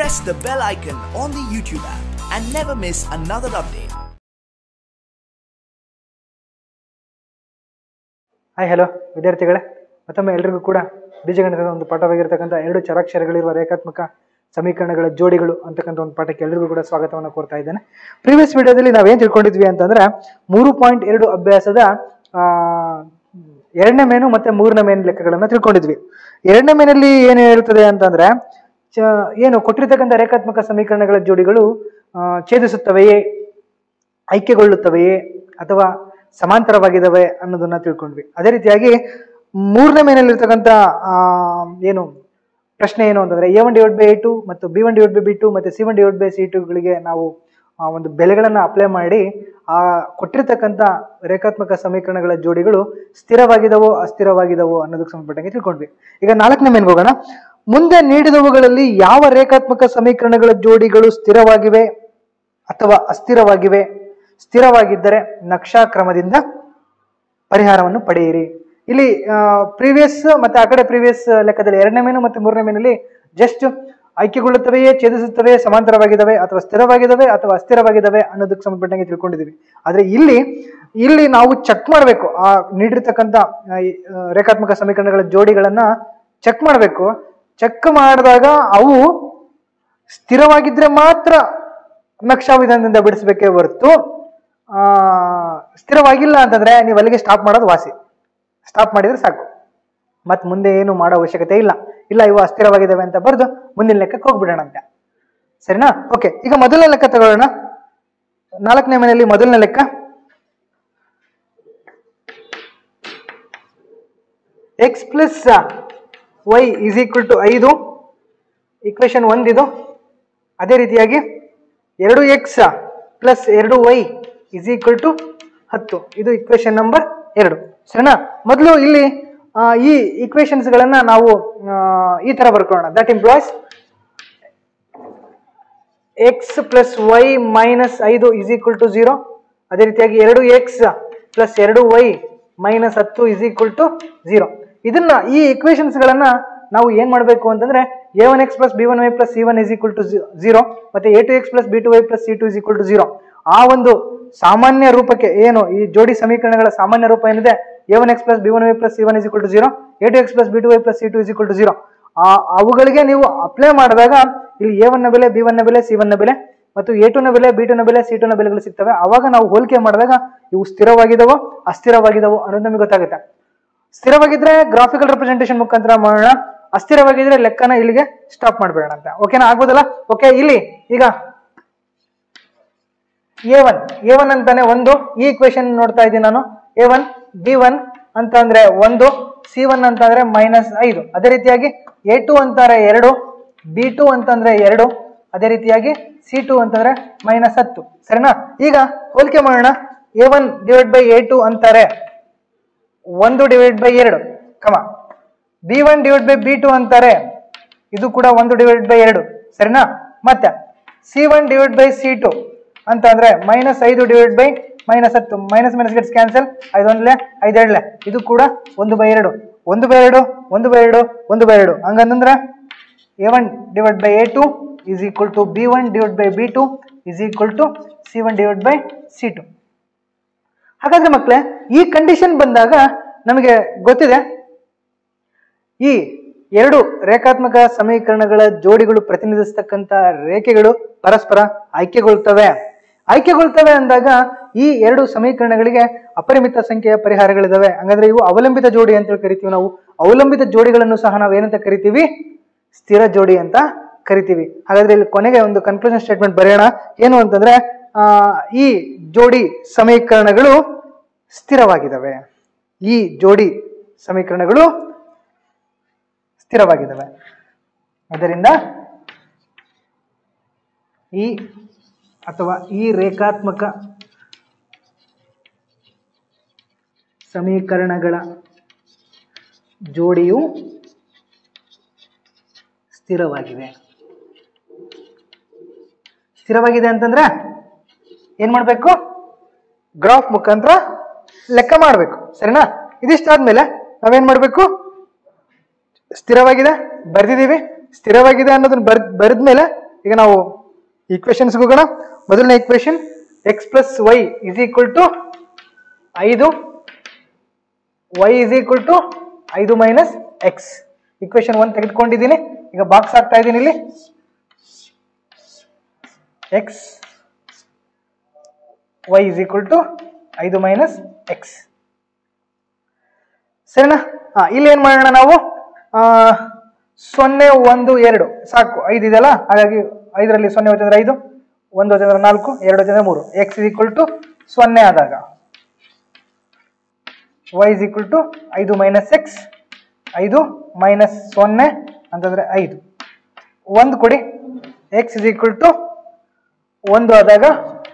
press the bell icon on the YouTube app and never miss another update. Hi hello ವಿದ್ಯಾರ್ಥಿಗಳೇ ಮತ್ತೊಮ್ಮೆ ಎಲ್ರಿಗೂ ಕೂಡ ಬೀಜಗಣಿತದ ಒಂದು ಪಾಠವಾಗಿರ್ತಕ್ಕಂಥ ಎರಡು ಚರಾಕ್ಷರಗಳಿರುವ ರೇಖಾತ್ಮಕ ಸಮೀಕರಣಗಳ ಜೋಡಿಗಳು ಅಂತಕ್ಕಂಥ ಒಂದು ಪಾಠಕ್ಕೆ ಎಲ್ರಿಗೂ ಕೂಡ ಸ್ವಾಗತವನ್ನು ಕೋರ್ತಾ ಇದ್ದೇನೆ ಪ್ರೀವಿಯಸ್ ವಿಡಿಯೋದಲ್ಲಿ ನಾವೇನು ತಿಳ್ಕೊಂಡಿದ್ವಿ ಅಂತಂದ್ರೆ ಮೂರು ಪಾಯಿಂಟ್ ಎರಡು ಅಭ್ಯಾಸದ ಆ, ಎರಡನೇ ಮೇನು ಮತ್ತೆ ಮೂರನೇ ಮೇನ್ ಲೆಕ್ಕಗಳನ್ನು ತಿಳ್ಕೊಂಡಿದ್ವಿ ಎರಡನೇ ಮೇನಲ್ಲಿ ಏನು ಇರುತ್ತದೆ ಅಂತಂದ್ರೆ ಚ- ಏನು ಕೊಟ್ಟಿರ್ತಕ್ಕಂಥ ರೇಖಾತ್ಮಕ ಸಮೀಕರಣಗಳ ಜೋಡಿಗಳು ಆ, ಛೇದಿಸುತ್ತವೆಯೇ ಐಕ್ಯಗೊಳ್ಳುತ್ತವೆಯೇ ಅಥವಾ ಸಮಾಂತರವಾಗಿದ್ದಾವೆ ಅನ್ನೋದನ್ನ ತಿಳ್ಕೊಂಡ್ವಿ ಅದೇ ರೀತಿಯಾಗಿ ಮೂರನೇ ಮೇನಲ್ಲಿರ್ತಕ್ಕಂಥ ಆ, ಏನು ಪ್ರಶ್ನೆ ಏನು ಅಂತಂದ್ರೆ A one divide by A two ಮತ್ತು B one divide by B two ಮತ್ತು C one divide by C ಟುಗಳಿಗೆ ನಾವು ಆ, ಒಂದು ಬೆಲೆಗಳನ್ನು ಅಪ್ಲೈ ಮಾಡಿ ಆ ಕೊಟ್ಟಿರ್ತಕ್ಕಂಥ ರೇಖಾತ್ಮಕ ಸಮೀಕರಣಗಳ ಜೋಡಿಗಳು ಸ್ಥಿರವಾಗಿದವೋ ಅಸ್ಥಿರವಾಗಿದವೋ ಅನ್ನೋದಕ್ಕೆ ಸಂಬಂಧಪಟ್ಟಂಗೆ ತಿಳ್ಕೊಂಡ್ವಿ ಈಗ ನಾಲ್ಕನೇ ಮೇನ್ಗೆ ಹೋಗೋಣ ಮುಂದೆ ನೀಡಿದವುಗಳಲ್ಲಿ ಯಾವ ರೇಖಾತ್ಮಕ ಸಮೀಕರಣಗಳ ಜೋಡಿಗಳು ಸ್ಥಿರವಾಗಿವೆ ಅಥವಾ ಅಸ್ಥಿರವಾಗಿವೆ ಸ್ಥಿರವಾಗಿದ್ದರೆ ನಕ್ಷಾ ಕ್ರಮದಿಂದ ಪರಿಹಾರವನ್ನು ಪಡೆಯಿರಿ ಇಲ್ಲಿ ಪ್ರೀವಿಯಸ್ ಮತ್ತೆ ಆ ಕಡೆ ಪ್ರೀವಿಯಸ್ ಲೆಕ್ಕದಲ್ಲಿ ಎರಡನೇ ಮೇನು ಮತ್ತು ಮೂರನೇ ಮೇನಲ್ಲಿ ಜಸ್ಟ್ ಆಯ್ಕೆಗೊಳ್ಳುತ್ತವೆಯೇ ಛೇದಿಸುತ್ತವೆ ಸಮಾಂತರವಾಗಿದ್ದಾವೆ ಅಥವಾ ಸ್ಥಿರವಾಗಿದ್ದಾವೆ ಅಥವಾ ಅಸ್ಥಿರವಾಗಿದ್ದಾವೆ ಅನ್ನೋದಕ್ಕೆ ಸಂಬಂಧಪಟ್ಟಂಗೆ ತಿಳ್ಕೊಂಡಿದ್ದೀವಿ ಆದ್ರೆ ಇಲ್ಲಿ ಇಲ್ಲಿ ನಾವು ಚೆಕ್ ಮಾಡಬೇಕು ಆ ನೀಡಿರ್ತಕ್ಕಂಥ ಆ, ಈ, ಆ, ರೇಖಾತ್ಮಕ ಸಮೀಕರಣಗಳ ಜೋಡಿಗಳನ್ನ ಚೆಕ್ ಮಾಡಬೇಕು ಚೆಕ್ ಮಾಡಿದಾಗ ಅವು ಸ್ಥಿರವಾಗಿದ್ರೆ ಮಾತ್ರ ನಕ್ಷಾ ವಿಧಾನದಿಂದ ಬಿಡಿಸ್ಬೇಕೇ ಹೊರತು ಆ, ಸ್ಥಿರವಾಗಿಲ್ಲ ಅಂತಂದ್ರೆ ನೀವು ಅಲ್ಲಿಗೆ ಸ್ಟಾಪ್ ಮಾಡೋದು ವಾಸಿ ಸ್ಟಾಪ್ ಮಾಡಿದ್ರೆ ಸಾಕು ಮತ್ ಮುಂದೆ ಏನು ಮಾಡೋ ಅವಶ್ಯಕತೆ ಇಲ್ಲ ಇಲ್ಲ ಇವು ಅಸ್ಥಿರವಾಗಿದ್ದಾವೆ ಅಂತ ಬರೆದು ಮುಂದಿನ ಲೆಕ್ಕಕ್ಕೆ ಹೋಗ್ಬಿಡೋಣ ಅಂತ ಸರಿನಾ ಓಕೆ ಈಗ ಮೊದಲನೇ ಲೆಕ್ಕ ತಗೊಳ್ಳೋಣ ನಾಲ್ಕನೇ ಮನೆಯಲ್ಲಿ ಮೊದಲನೇ ಲೆಕ್ಕ X plus Y is equal to ಐದು ಇಕ್ವೇಶನ್ ಒಂದಿದು ಅದೇ ರೀತಿಯಾಗಿ ಎರಡು ಎಕ್ಸ್ ಪ್ಲಸ್ ಎರಡು ವೈ ಇಸ್ ಈಕ್ವಲ್ ಟು ಹತ್ತು ಇದು ಇಕ್ವೇಶನ್ ನಂಬರ್ ಎರಡು ಸರಿನಾ ಮೊದಲು ಇಲ್ಲಿ ಆ, ಈ equations ಗಳನ್ನ ನಾವು ಆ, ಈ ತರ ಬರ್ಕೊಳ್ಳೋಣ that implies X plus Y minus ಐದು ಇಸ್ ಈಕ್ವಲ್ ಟು ಜೀರೋ ಅದೇ ರೀತಿಯಾಗಿ ಎರಡು ಎಕ್ಸ್ ಪ್ಲಸ್ ಎರಡು ವೈ ಮೈನಸ್ ಹತ್ತು ಇಸ್ ಈಕ್ವಲ್ ಟು ಜೀರೋ ಇದನ್ನ ಈ equations ಗಳನ್ನ ನಾವು ಏನ್ ಮಾಡಬೇಕು ಅಂತಂದ್ರೆ A one X plus B one Y plus C one is equal to zero ಮತ್ತೆ A two X plus B two Y plus C two is equal to zero ಆ ಒಂದು ಸಾಮಾನ್ಯ ರೂಪಕ್ಕೆ ಏನು ಈ ಜೋಡಿ ಸಮೀಕರಣಗಳ ಸಾಮಾನ್ಯ ರೂಪ ಏನಿದೆ A one X plus B one Y plus C one is equal to zero A two X plus B two Y plus C two is equal to zero ಆ ಅವುಗಳಿಗೆ ನೀವು ಅಪ್ಲೈ ಮಾಡಿದಾಗ ಇಲ್ಲಿ ಎ ಒನ್ ನ ಬೆಲೆ B one ನ ಬೆಲೆ C one ನ ಬೆಲೆ ಮತ್ತು ಎ ಟು ನ ಬೆಲೆ ಬಿ ಟು ನ ಬೆಲೆ ಸಿ ಟು ನ ಬೆಲೆಗಳು ಸಿಗ್ತವೆ ಅವಾಗ ನಾವು ಹೋಲಿಕೆ ಮಾಡಿದಾಗ ಇವು ಸ್ಥಿರವಾಗಿದವೋ ಅಸ್ಥಿರವಾಗಿದವೋ ಅನ್ನೋದು ನಮಗೆ ಗೊತ್ತಾಗುತ್ತೆ ಸ್ಥಿರವಾಗಿದ್ರೆ ಗ್ರಾಫಿಕಲ್ ರೆಪ್ರೆಸೆಂಟೇಷನ್ ಮುಖಾಂತರ ಮಾಡೋಣ ಅಸ್ಥಿರವಾಗಿದ್ರೆ ಲೆಕ್ಕನ ಇಲ್ಲಿಗೆ ಸ್ಟಾಪ್ ಮಾಡ್ಬೇಡ ಅಂತ ಓಕೆನಾ ಆಗ್ಬೋದಲ್ಲ ಓಕೆ ಇಲ್ಲಿ ಈಗ ಎ ಒನ್ ಎ ಒನ್ ಅಂತಾನೆ ಒಂದು ಈ ಇಕ್ವೇಶನ್ ನೋಡ್ತಾ ಇದ್ದೀನಿ ನಾನು ಎ ಒನ್ ಬಿ ಒನ್ ಅಂತ ಅಂದ್ರೆ ಒಂದು ಸಿ ಒನ್ ಅಂತಂದ್ರೆ ಮೈನಸ್ ಐದು ಅದೇ ರೀತಿಯಾಗಿ ಎ ಟು ಅಂತಾರೆ ಎರಡು ಬಿ ಟು ಅಂತಂದ್ರೆ ಎರಡು ಅದೇ ರೀತಿಯಾಗಿ ಸಿ ಟು ಅಂತಂದ್ರೆ ಮೈನಸ್ ಹತ್ತು ಸರಿನಾ ಈಗ ಹೋಲಿಕೆ ಮಾಡೋಣ A one divide by A two ಅಂತಾರೆ ಒಂದು ಡಿವೈಡ್ ಬೈ ಎರಡು comma B one divide by B two ಅಂತಾರೆ ಇದು ಕೂಡ ಒಂದು ಡಿವೈಡ್ ಬೈ ಎರಡು ಸರಿನಾ ಮತ್ತೆ C one divide by C two ಅಂತ ಅಂದ್ರೆ ಮೈನಸ್ ಐದು ಡಿವೈಡ್ ಬೈ ಮೈನಸ್ ಹತ್ತು ಮೈನಸ್ ಮೈನಸ್ ಗೆಟ್ಸ್ ಕ್ಯಾನ್ಸಲ್ ಐದು ಒಂದ್ಲೆ ಐದು ಎರಡ್ಲೆ ಇದು ಕೂಡ ಒಂದು ಬೈ ಎರಡು ಒಂದು ಬೈ ಎರಡು ಒಂದು ಬೈ ಎರಡು ಒಂದು ಬೈ ಎರಡು ಹಂಗಂದ್ರೆ A one divide by A two is equal to B one divide by B two is equal to C one divide by C two ಹಾಗಾದ್ರೆ ಮಕ್ಕಳೇ ಈ ಕಂಡೀಷನ್ ಬಂದಾಗ ನಮಗೆ ಗೊತ್ತಿದೆ ಈ ಎರಡು ರೇಖಾತ್ಮಕ ಸಮೀಕರಣಗಳ ಜೋಡಿಗಳು ಪ್ರತಿನಿಧಿಸ್ತಕ್ಕಂಥ ರೇಖೆಗಳು ಪರಸ್ಪರ ಆಯ್ಕೆಗೊಳ್ತವೆ ಆಯ್ಕೆಗೊಳ್ತವೆ ಅಂದಾಗ ಈ ಎರಡು ಸಮೀಕರಣಗಳಿಗೆ ಅಪರಿಮಿತ ಸಂಖ್ಯೆಯ ಪರಿಹಾರಗಳಿದಾವೆ ಹಂಗಂದ್ರೆ ಇವು ಅವಲಂಬಿತ ಜೋಡಿ ಅಂತ ಕರಿತೀವಿ ನಾವು ಅವಲಂಬಿತ ಜೋಡಿಗಳನ್ನು ಸಹ ನಾವು ಏನಂತ ಕರಿತೀವಿ ಸ್ಥಿರ ಜೋಡಿ ಅಂತ ಕರಿತೀವಿ ಹಾಗಾದ್ರೆ ಇಲ್ಲಿ ಕೊನೆಗೆ ಒಂದು ಕನ್ಕ್ಲೂಷನ್ ಸ್ಟೇಟ್ಮೆಂಟ್ ಬರೆಯೋಣ ಏನು ಅಂತಂದ್ರೆ ಆ, ಈ ಜೋಡಿ ಸಮೀಕರಣಗಳು ಸ್ಥಿರವಾಗಿದ್ದಾವೆ ಈ ಜೋಡಿ ಸಮೀಕರಣಗಳು ಸ್ಥಿರವಾಗಿದ್ದಾವೆ ಅದರಿಂದ ಈ ಅಥವಾ ಈ ರೇಖಾತ್ಮಕ ಸಮೀಕರಣಗಳ ಜೋಡಿಯು ಸ್ಥಿರವಾಗಿವೆ ಸ್ಥಿರವಾಗಿದೆ ಅಂತಂದ್ರೆ ಏನ್ ಮಾಡ್ಬೇಕು ಗ್ರಾಫ್ ಮುಖಾಂತರ ಲೆಕ್ಕ ಮಾಡಬೇಕು ಸರಿನಾ ಇದಿಷ್ಟಾದ್ಮೇಲೆ ನಾವೇನ್ ಮಾಡ್ಬೇಕು ಸ್ಥಿರವಾಗಿದೆ ಬರ್ದಿದೀವಿ ಸ್ಥಿರವಾಗಿದೆ ಅನ್ನೋದನ್ನ ಬರ್ ಬರೆದ್ಮೇಲೆ ಈಗ ನಾವು ಈಕ್ವೇಶನ್ಸ್ ಹೋಗೋಣ ಮೊದಲನೇ equation X plus Y is equal to ಐದು ವೈ ಇಸ್ ಈಕ್ವಲ್ ಟು ಐದು ಮೈನಸ್ ಎಕ್ಸ್ ಈಕ್ವೇಶನ್ ಒನ್ ತೆಗೆದುಕೊಂಡಿದ್ದೀನಿ ಈಗ ಬಾಕ್ಸ್ ಹಾಕ್ತಾ ಇದ್ದೀನಿ ಇಲ್ಲಿ X Y is equal to ಐದು ಮೈನಸ್ ಎಕ್ಸ್ ಸರಿನಾ ಹಾ ಇಲ್ಲಿ ಏನ್ ಮಾಡೋಣ ನಾವು ಆ, ಸೊನ್ನೆ ಒಂದು ಎರಡು ಸಾಕು ಐದು ಇದೆಯಲ್ಲ ಹಾಗಾಗಿ ಐದರಲ್ಲಿ ಸೊನ್ನೆ ಹೋಯ್ತಂದ್ರೆ ಐದು ಒಂದು ಹೋಯ್ತಂದ್ರೆ ನಾಲ್ಕು ಎರಡು ಹೋಯ್ತಂದ್ರೆ ಮೂರು ಎಕ್ಸ್ ಇಸ್ ಈಕ್ವಲ್ ಟು ಸೊನ್ನೆ ಆದಾಗ ವೈ ಇಸ್ ಈಕ್ವಲ್ ಟು ಐದು ಮೈನಸ್ ಎಕ್ಸ್ ಐದು ಮೈನಸ್ ಸೊನ್ನೆ ಅಂತಂದ್ರೆ ಐದು ಒಂದು ಕೊಡಿ ಎಕ್ಸ್ ಇಸ್ ಈಕ್ವಲ್ ಟು ಒಂದು ಆದಾಗ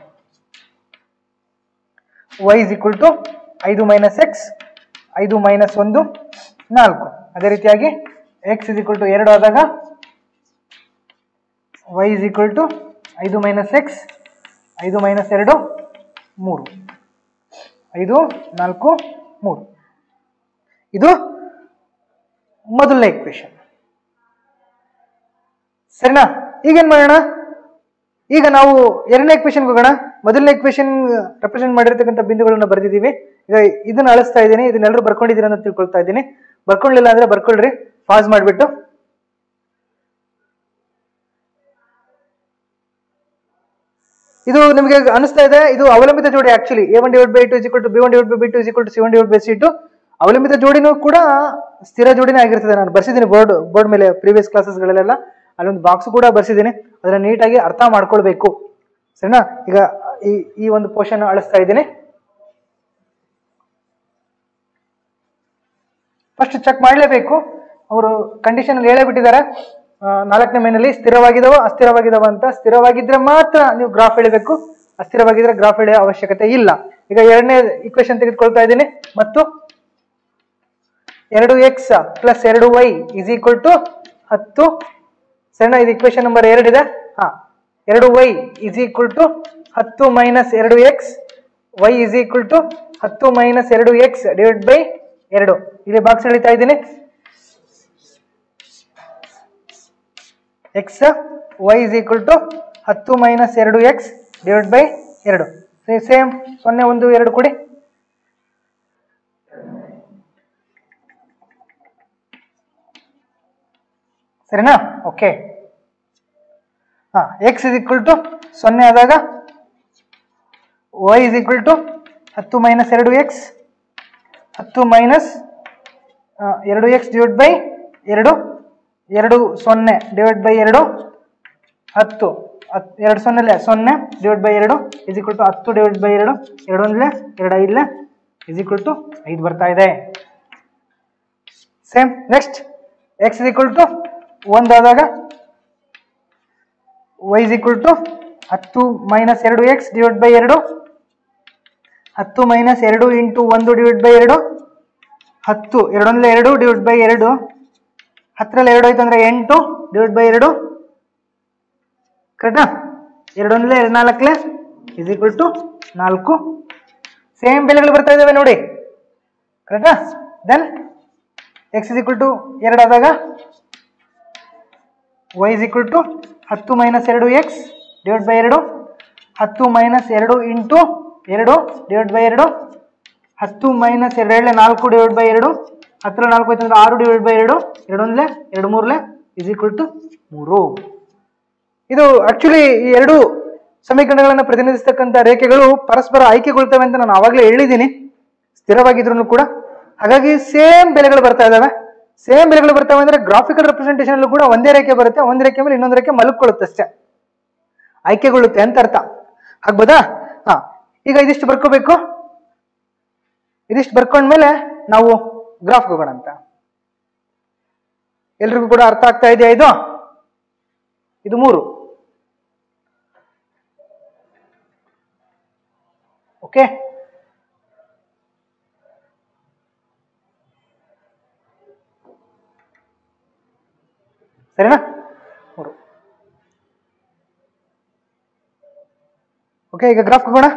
ವೈ ಇಸ್ ಈಕ್ವಲ್ ಟು ಐದು ಮೈನಸ್ ಎಕ್ಸ್ ಐದು ಮೈನಸ್ ಒಂದು ನಾಲ್ಕು ಅದೇ ರೀತಿಯಾಗಿ ಎಕ್ಸ್ ಇಸ್ ಈಕ್ವಲ್ ಟು ಎರಡು ಆದಾಗ ವೈ ಇಸ್ ಈಕ್ವಲ್ ಟು ಐದು ಮೈನಸ್ ಎಕ್ಸ್ ಐದು ಮೈನಸ್ ಎರಡು ಮೂರು ಐದು ನಾಲ್ಕು ಮೂರು ಇದು ಮೊದಲನೇ ಇಕ್ವೇಶನ್ ಸರಿನಾ ಈಗೇನ್ ಮಾಡೋಣ ಈಗ ನಾವು ಎರಡನೇ ಇಕ್ವೇಶನ್ ಹೋಗೋಣ ಮೊದಲನೇ ಇಕ್ವೇಶನ್ ರೆಪ್ರೆಸೆಂಟ್ ಮಾಡಿರ್ತಕ್ಕಂಥ ಬಿಂದುಗಳನ್ನ ಬರೆದಿದ್ದೀವಿ ಈಗ ಇದನ್ನ ಅಳಿಸ್ತಾ ಇದ್ದೀನಿ ಇದನ್ನೆಲ್ಲರೂ ಬರ್ಕೊಂಡಿದ್ದೀರಾ ಅಂತ ತಿಳ್ಕೊಳ್ತಾ ಇದ್ದೀನಿ ಬರ್ಕೊಳ್ಳಿಲ್ಲ ಅಂದ್ರೆ ಬರ್ಕೊಳ್ರಿ ಪಾಸ್ ಮಾಡಿಬಿಟ್ಟು ಇದು ನಿಮಗೆ ಅನಿಸ್ತಾ ಇದೆ ಇದು ಅವಲಂಬಿತ ಜೋಡಿ actually A one divide by two equal to B one divide by two equal to C one divide by C two ಅವಲಂಬಿತ ಜೋಡಿನೂ ಕೂಡ ಸ್ಥಿರ ಜೋಡಿನೇ ಆಗಿರ್ತದೆ ನಾನು ಬರ್ಸಿದ್ದೀನಿ ಬೋರ್ಡ್ ಬೋರ್ಡ್ ಮೇಲೆ ಪ್ರೀವಿಯಸ್ ಕ್ಲಾಸಸ್ಗಳಲ್ಲೆಲ್ಲ ಅಲ್ಲೊಂದು ಬಾಕ್ಸ್ ಕೂಡ ಬರ್ಸಿದ್ದೀನಿ ಅದನ್ನ ನೀಟಾಗಿ ಅರ್ಥ ಮಾಡ್ಕೊಳ್ಬೇಕು ಸರಿನಾ ಈಗ ಈ ಈ ಒಂದು ಪೋರ್ಷನ್ ಅಳಿಸ್ತಾ ಇದ್ದೀನಿ ಫಸ್ಟ್ ಚೆಕ್ ಮಾಡಲೇಬೇಕು ಅವರು ಕಂಡೀಷನ್ ಅಲ್ಲಿ ಹೇಳೇ ಬಿಟ್ಟಿದ್ದಾರೆ ಆ, ನಾಲ್ಕನೇ ಮೈನಲ್ಲಿ ಸ್ಥಿರವಾಗಿದಾವ ಅಸ್ಥಿರವಾಗಿದಾವ ಅಂತ ಸ್ಥಿರವಾಗಿದ್ರೆ ಮಾತ್ರ ನೀವು ಗ್ರಾಫ್ ಎಳಿಬೇಕು ಅಸ್ಥಿರವಾಗಿದ್ರೆ ಗ್ರಾಫ್ ಎಳೆಯೋ ಅವಶ್ಯಕತೆ ಇಲ್ಲ ಈಗ ಎರಡನೇ ಇಕ್ವೇಶನ್ ತೆಗೆದುಕೊಳ್ತಾ ಇದ್ದೀನಿ ಮತ್ತು ಎರಡು ಎಕ್ಸ್ ಪ್ಲಸ್ ಎರಡು ವೈ ಇಸ್ ಈಕ್ವಲ್ ಟು ಹತ್ತು ಸಣ್ಣ ಇದು ಇಕ್ವೇಶನ್ ನಂಬರ್ ಎರಡಿದೆ ಹಾ ಎರಡು ವೈ ಇಸ್ ಈಕ್ವಲ್ ಟು ಹತ್ತು ಮೈನಸ್ ಎರಡು X Y is equal to ಹತ್ತು ಮೈನಸ್ ಎರಡು ಎಕ್ಸ್ ಡಿವೈಡ್ ಬೈ ಎರಡು ಇಲ್ಲಿ ಬಾಕ್ಸ್ ಎಳಿತಾ ಇದ್ದೀನಿ X Y is equal to ಹತ್ತು ಮೈನಸ್ ಎರಡು ಎಕ್ಸ್ ಡಿವೈಡ್ ಬೈ ಎರಡು ಸೇಮ್ ಸೊನ್ನೆ ಒಂದು ಎರಡು ಕೊಡಿ ಸರಿನಾ ಓಕೆ ಹಾ ಎಕ್ಸ್ ಇಸ್ ಈಕ್ವಲ್ ಟು ಸೊನ್ನೆ ಆದಾಗ ವೈ ಇಸ್ ಈಕ್ವಲ್ ಟು ಹತ್ತು ಮೈನಸ್ ಎರಡು ಎಕ್ಸ್ ಹತ್ತು ಮೈನಸ್ ಎರಡು ಎಕ್ಸ್ ಡಿವೈಡ್ ಬೈ ಎರಡು ಎರಡು ಸೊನ್ನೆ ಡಿವೈಡ್ ಬೈ ಎರಡು ಹತ್ತು ಹತ್- ಎರಡು ಸೊನ್ನೆಲೆ ಸೊನ್ನೆ ಡಿವೈಡ್ ಬೈ ಎರಡು ಇಸ್ ಈಕ್ವಲ್ ಟು ಹತ್ತು ಡಿವೈಡ್ ಬೈ ಎರಡು ಎರಡು ಒಂದ್ಲೆ ಎರಡು ಐದ್ಲೆ ಇಸ್ ಈಕ್ವಲ್ ಟು ಐದು ಬರ್ತಾ ಇದೆ same next X is equal to ಒಂದು ಆದಾಗ ವೈ ಇಸ್ ಈಕ್ವಲ್ ಟು ಹತ್ತು ಮೈನಸ್ ಎರಡು ಎಕ್ಸ್ ಡಿವೈಡ್ ಬೈ ಎರಡು ಹತ್ತು ಮೈನಸ್ ಎರಡು ಇಂಟು ಒಂದು ಡಿವೈಡ್ ಬೈ ಎರಡು ಹತ್ತು ಎರಡೊಂದಲೇ ಎರಡು ಡಿವೈಡ್ ಬೈ ಎರಡು ಹತ್ತರಲ್ಲಿ ಎರಡು ಆಯ್ತು ಅಂದ್ರೆ ಎಂಟು ಡಿವೈಡ್ ಬೈ ಎರಡು ಕರೆಕ್ಟಾ ಎರಡೊಂದಲೇ ಎರಡು ನಾಲ್ಕಲೆ ಇಸ್ ಈಕ್ವಲ್ ಟು ನಾಲ್ಕು ಸೇಮ್ ಬೆಲೆಗಳು ಬರ್ತಾ ಇದ್ದಾವೆ ನೋಡಿ ಕರೆಕ್ಟಾ then x is equal to ಎರಡು ಆದಾಗ ವೈ ಇಸ್ ಈಕ್ವಲ್ ಟು ಹತ್ತು ಮೈನಸ್ ಎರಡು ಎಕ್ಸ್ ಡಿವೈಡ್ ಬೈ ಎರಡು ಹತ್ತು ಮೈನಸ್ ಎರಡು ಇಂಟು ಎರಡು ಡಿವೈಡ್ ಬೈ ಎರಡು ಹತ್ತು ಮೈನಸ್ ಎರಡು ಎರಡಲೆ ನಾಲ್ಕು ಡಿವೈಡ್ ಬೈ ಎರಡು ಹತ್ತರ ನಾಲ್ಕು ಆಯ್ತು ಅಂದ್ರೆ ಆರು ಡಿವೈಡ್ ಬೈ ಎರಡು ಎರಡು ಒಂದ್ಲೆ ಎರಡು ಮೂರ್ಲೆ ಇಸ್ ಈಕ್ವಲ್ ಟು ಮೂರು ಇದು ಆಕ್ಚುಲಿ ಈ ಎರಡು ಸಮೀಕರಣಗಳನ್ನು ಪ್ರತಿನಿಧಿಸ್ತಕ್ಕಂಥ ರೇಖೆಗಳು ಪರಸ್ಪರ ಆಯ್ಕೆಗೊಳ್ತವೆ ಅಂತ ನಾನು ಆವಾಗಲೇ ಹೇಳಿದ್ದೀನಿ ಸ್ಥಿರವಾಗಿದ್ರು ಕೂಡ ಹಾಗಾಗಿ ಸೇಮ್ ಬೆಲೆಗಳು ಬರ್ತಾ ಇದಾವೆ ಸೇಮ್ ಬೆಲೆಗಳು ಬರ್ತಾವೆ ಅಂದ್ರೆ ಗ್ರಾಫಿಕಲ್ ರೆಪ್ರೆಸೆಂಟೇಷನ್ ಅಲ್ಲೂ ಕೂಡ ಒಂದೇ ರೇಖೆ ಬರುತ್ತೆ ಒಂದ್ ರೇಖೆ ಮೇಲೆ ಇನ್ನೊಂದು ರೇಖೆ ಮಲಗ್ಕೊಳ್ಳುತ್ತೆ ಅಷ್ಟೇ ಆಯ್ಕೆಗೊಳ್ಳುತ್ತೆ ಅಂತ ಅರ್ಥ ಆಗ್ಬೋದಾ ಹಾ ಈಗ ಇದಿಷ್ಟು ಬರ್ಕೋಬೇಕು ಇದಿಷ್ಟು ಬರ್ಕೊಂಡ್ಮೇಲೆ ನಾವು ಗ್ರಾಫ್ ಹೋಗೋಣ ಅಂತ ಎಲ್ರಿಗೂ ಕೂಡ ಅರ್ಥ ಆಗ್ತಾ ಇದೆಯಾ ಇದು ಇದು ಮೂರು ಓಕೆ ಸರಿನಾ ಮೂರು ಓಕೆ ಈಗ ಗ್ರಾಫ್ ಹೋಗೋಣ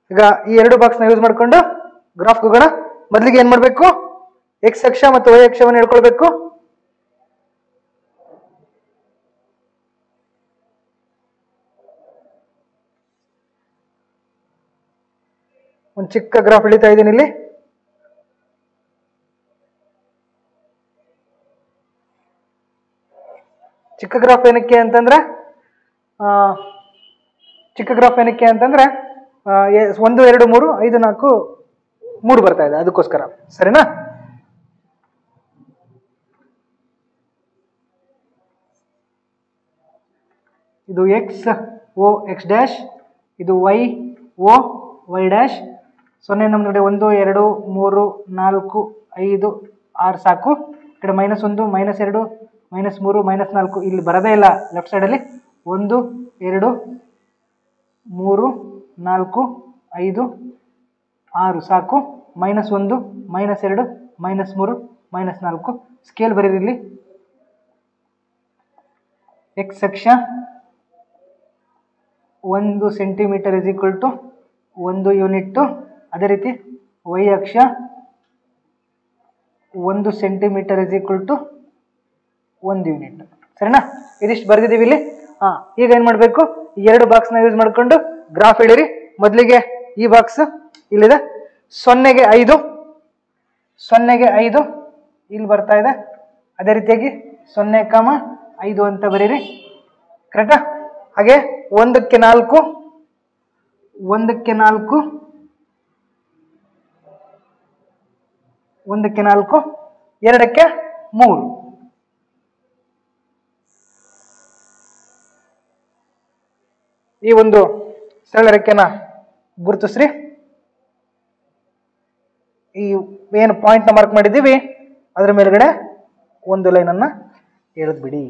ಈಗ ಈ ಎರಡು ಬಾಕ್ಸ್ನ ಯೂಸ್ ಮಾಡ್ಕೊಂಡು ಗ್ರಾಫ್ ಹೋಗೋಣ ಮೊದಲಿಗೆ ಏನ್ ಮಾಡಬೇಕು ಎಕ್ಸ್ ಅಕ್ಷ ಮತ್ತು ವೈ ಅಕ್ಷವನ್ನು ಹೇಳ್ಕೊಳ್ಬೇಕು ಒಂದು ಚಿಕ್ಕ ಗ್ರಾಫ್ ಎಳಿತಾ ಇದ್ದೀನಿ ಇಲ್ಲಿ ಚಿಕ್ಕ ಗ್ರಾಫ್ ಏನಕ್ಕೆ ಅಂತಂದ್ರೆ ಆ, ಚಿಕ್ಕ ಗ್ರಾಫ್ ಏನಕ್ಕೆ ಅಂತಂದ್ರೆ ಆ, ಎ- ಒಂದು ಎರಡು ಮೂರು ಐದು ನಾಲ್ಕು ಮೂರು ಬರ್ತಾ ಇದೆ ಅದಕ್ಕೋಸ್ಕರ ಸರಿನಾ ಇದು ಎಕ್ಸ್ ಓ ಎಕ್ಸ್ ಡ್ಯಾಶ್ ಇದು ವೈ ಓ ವೈ ಡ್ಯಾಶ್ ಸೊನ್ನೆ ನಮ್ಮ ಕಡೆ ಒಂದು ಎರಡು ಮೂರು ನಾಲ್ಕು ಐದು ಆರು ಸಾಕು ಈ ಕಡೆ ಮೈನಸ್ ಒಂದು ಮೈನಸ್ ಎರಡು ಮೈನಸ್ ಮೂರು ಮೈನಸ್ ನಾಲ್ಕು ಇಲ್ಲಿ ಬರೋದೇ ಇಲ್ಲ ಲೆಫ್ಟ್ ಸೈಡಲ್ಲಿ ಒಂದು ಎರಡು ಮೂರು ನಾಲ್ಕು ಐದು ಆರು ಸಾಕು ಮೈನಸ್ ಒಂದು ಮೈನಸ್ ಎರಡು ಮೈನಸ್ ಮೂರು ಮೈನಸ್ ನಾಲ್ಕು ಸ್ಕೇಲ್ ಬರೀರಿ ಇಲ್ಲಿ ಎಕ್ಸ್ ಅಕ್ಷ ಒಂದು ಸೆಂಟಿಮೀಟರ್ ಇಸ್ ಈಕ್ವಲ್ ಟು ಒಂದು ಯೂನಿಟ್ಟು ಅದೇ ರೀತಿ ವೈ ಅಕ್ಷ ಒಂದು ಸೆಂಟಿಮೀಟರ್ ಇಸ್ ಈಕ್ವಲ್ ಟು ಒಂದು ಯೂನಿಟ್ ಸರಿನಾ ಇದಿಷ್ಟು ಬರ್ದಿದ್ದೀವಿ ಇಲ್ಲಿ ಹಾಂ ಈಗ ಏನು ಮಾಡಬೇಕು ಎರಡು ಬಾಕ್ಸ್ನ ಯೂಸ್ ಮಾಡಿಕೊಂಡು ಗ್ರಾಫ್ ಹೇಳಿರಿ ಮೊದಲಿಗೆ ಈ ಬಾಕ್ಸ್ ಇಲ್ಲಿದೆ ಸೊನ್ನೆಗೆ ಐದು ಸೊನ್ನೆಗೆ ಐದು ಇಲ್ಲಿ ಬರ್ತಾ ಇದೆ ಅದೇ ರೀತಿಯಾಗಿ ಸೊನ್ನೆ ಕಾಮ ಐದು ಅಂತ ಬರೀರಿ ಕರೆಕ್ಟಾ ಹಾಗೆ ಒಂದಕ್ಕೆ ನಾಲ್ಕು ಒಂದಕ್ಕೆ ನಾಲ್ಕು ಒಂದಕ್ಕೆ ನಾಲ್ಕು ಎರಡಕ್ಕೆ ಮೂರು ಈ ಒಂದು ಸರಳ ರೇಖೆನ ಗುರುತಿಸ್ರಿ ಈ ಏನು ಪಾಯಿಂಟ್ನ ಮಾರ್ಕ್ ಮಾಡಿದ್ದೀವಿ ಅದರ ಮೇಲ್ಗಡೆ ಒಂದು ಲೈನನ್ನ ಎಳೆದು ಬಿಡಿ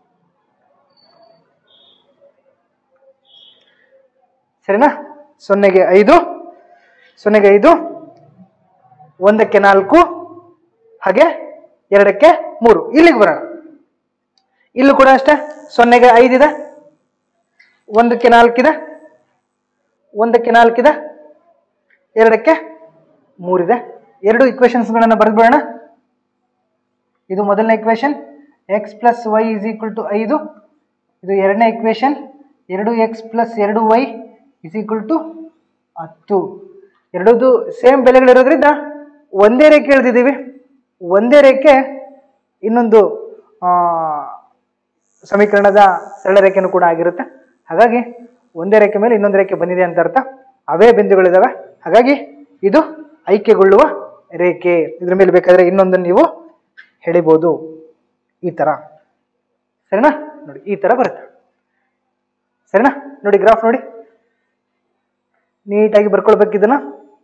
ಸರಿನಾ ಸೊನ್ನೆಗೆ ಐದು ಸೊನ್ನೆಗೆ ಐದು ಒಂದಕ್ಕೆ ನಾಲ್ಕು ಹಾಗೆ ಎರಡಕ್ಕೆ ಮೂರು ಇಲ್ಲಿಗೆ ಬರೋಣ ಇಲ್ಲೂ ಕೂಡ ಅಷ್ಟೇ ಸೊನ್ನೆಗೆ ಐದಿದೆ ಒಂದಕ್ಕೆ ನಾಲ್ಕಿದೆ ಒಂದಕ್ಕೆ ನಾಲ್ಕಿದೆ ಎರಡಕ್ಕೆ ಮೂರಿದೆ ಎರಡು ಇಕ್ವೇಶನ್ಸ್ಗಳನ್ನು ಬರೆದ್ಬಿಡೋಣ ಇದು ಮೊದಲನೇ equation x plus Y is equal to ಐದು ಇದು ಎರಡನೇ ಇಕ್ವೇಶನ್ ಎರಡು ಎಕ್ಸ್ ಪ್ಲಸ್ ಎರಡು ವೈ ಇಸ್ ಈಕ್ವಲ್ ಟು ಹತ್ತು ಎರಡದು ಸೇಮ್ ಬೆಲೆಗಳಿರೋದ್ರಿಂದ ಒಂದೇ ರೇಖೆ ಎಳೆದಿದ್ದೀವಿ ಒಂದೇ ರೇಖೆ ಇನ್ನೊಂದು ಆ, ಸಮೀಕರಣದ ಸರಳ ರೇಖೆನೂ ಕೂಡ ಆಗಿರುತ್ತೆ ಹಾಗಾಗಿ ಒಂದೇ ರೇಖೆ ಮೇಲೆ ಇನ್ನೊಂದು ರೇಖೆ ಬಂದಿದೆ ಅಂತ ಅರ್ಥ ಅವೇ ಬಿಂದುಗಳಿದಾವೆ ಹಾಗಾಗಿ ಇದು ಐಕ್ಯಗೊಳ್ಳುವ ರೇಖೆ ಇದ್ರ ಮೇಲೆ ಬೇಕಾದ್ರೆ ಇನ್ನೊಂದನ್ನು ನೀವು ಹೇಳಿಬೋದು ಈ ತರ ಸರಿನಾ ನೋಡಿ ಈ ತರ ಬರುತ್ತೆ ಸರಿನಾ ನೋಡಿ ಗ್ರಾಫ್ ನೋಡಿ ನೀಟಾಗಿ ಬರ್ಕೊಳ್ಬೇಕು ಇದನ್ನ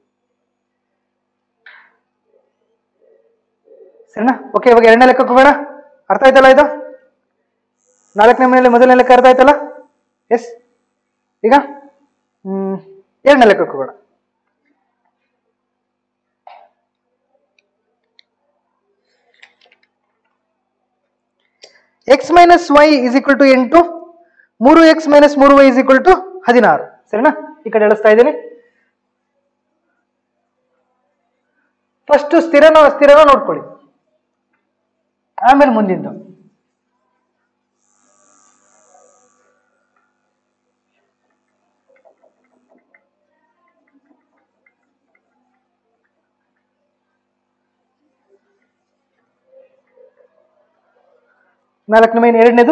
ಸರಿನಾ ಓಕೆ ಇವಾಗ ಎರಡನೇ ಲೆಕ್ಕಕ್ಕೆ ಹೋಗೋಣ ಅರ್ಥ ಆಯ್ತಲ್ಲ ಇದು ನಾಲ್ಕನೇ ಮನೆಯಲ್ಲಿ ಮೊದಲನೇ ಲೆಕ್ಕ ಅರ್ಥ ಆಯ್ತಲ್ಲ ಎಸ್ ಈಗ ಹ್ಮ್ ಎರಡನೇ ಲೆಕ್ಕಕ್ಕೆ ಹೋಗೋಣ x minus y is equal to ಎಂಟು ಮೂರು ಎಕ್ಸ್ ಮೈನಸ್ ಮೂರು ವೈ ಇಸ್ ಈಕ್ವಲ್ ಟು ಹದಿನಾರು ಸರಿನಾ ಈ ಕಡೆ ಎಳಿಸ್ತಾ ಇದ್ದೀನಿ ಫಸ್ಟ್ ಸ್ಥಿರನ ಸ್ಥಿರನ ನೋಡ್ಕೊಳ್ಳಿ ಆಮೇಲೆ ಮುಂದಿಂದು ನಾಲ್ಕನೇ ಮೈನ್ ಎರಡನೇದು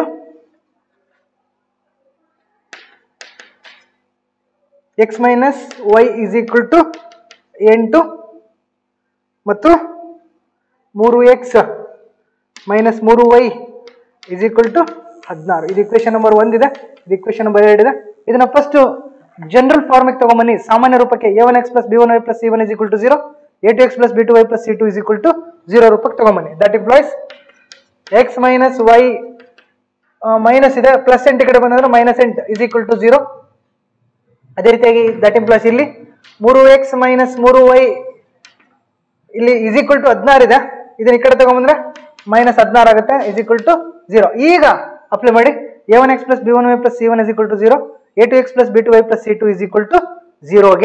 x minus y is equal to ಎಂಟು ಮತ್ತು ಮೂರು ಎಕ್ಸ್ ಮೈನಸ್ ಮೂರು ವೈ ಇಸ್ ಈಕ್ವಲ್ ಟು ಹದಿನಾರು ಇದು ಇಕ್ವೇಶನ್ ನಂಬರ್ ಒಂದಿದೆ ಇದು ಇಕ್ವೇಶನ್ ನಂಬರ್ ಎರಡಿದೆ ಇದನ್ನ ಫಸ್ಟ್ ಜನರಲ್ ಫಾರ್ಮಿಗೆ ತಗೊಂಬನ್ನಿ ಸಾಮಾನ್ಯ ರೂಪಕ್ಕೆ a one X plus B one Y plus C one is equal to zero A two X plus B two Y plus C two is equal to zero ರೂಪಕ್ಕೆ ತಗೊಂಬನ್ನಿ that implies x minus y minus ಇದೆ plus ಎಂಟ್ ಈ ಕಡೆ ಬಂದಂದ್ರೆ minus ಎಂಟ್ is equal to zero ಅದೇ ರೀತಿಯಾಗಿ ದಟ್ ಇಂಪ್ಲಾಯ್ಸ್ ಇಲ್ಲಿ ಮೂರು ಎಕ್ಸ್ ಮೈನಸ್ ಮೂರು ವೈ ಇಲ್ಲಿ ಇಸ್ ಈಕ್ವಲ್ ಟು ಹದಿನಾರು ಇದೆ ಇದನ್ನ ಈ ಕಡೆ ತಗೊಂಬಂದ್ರೆ ಮೈನಸ್ ಹದಿನಾರು ಆಗುತ್ತೆ ಇಸ್ ಈಕ್ವಲ್ ಟು ಜೀರೋ ಈಗ ಅಪ್ಲೈ ಮಾಡಿ a one X plus B one Y plus C one is equal to zero A two X plus B two Y plus C two is equal to ಜೀರೋಗೆ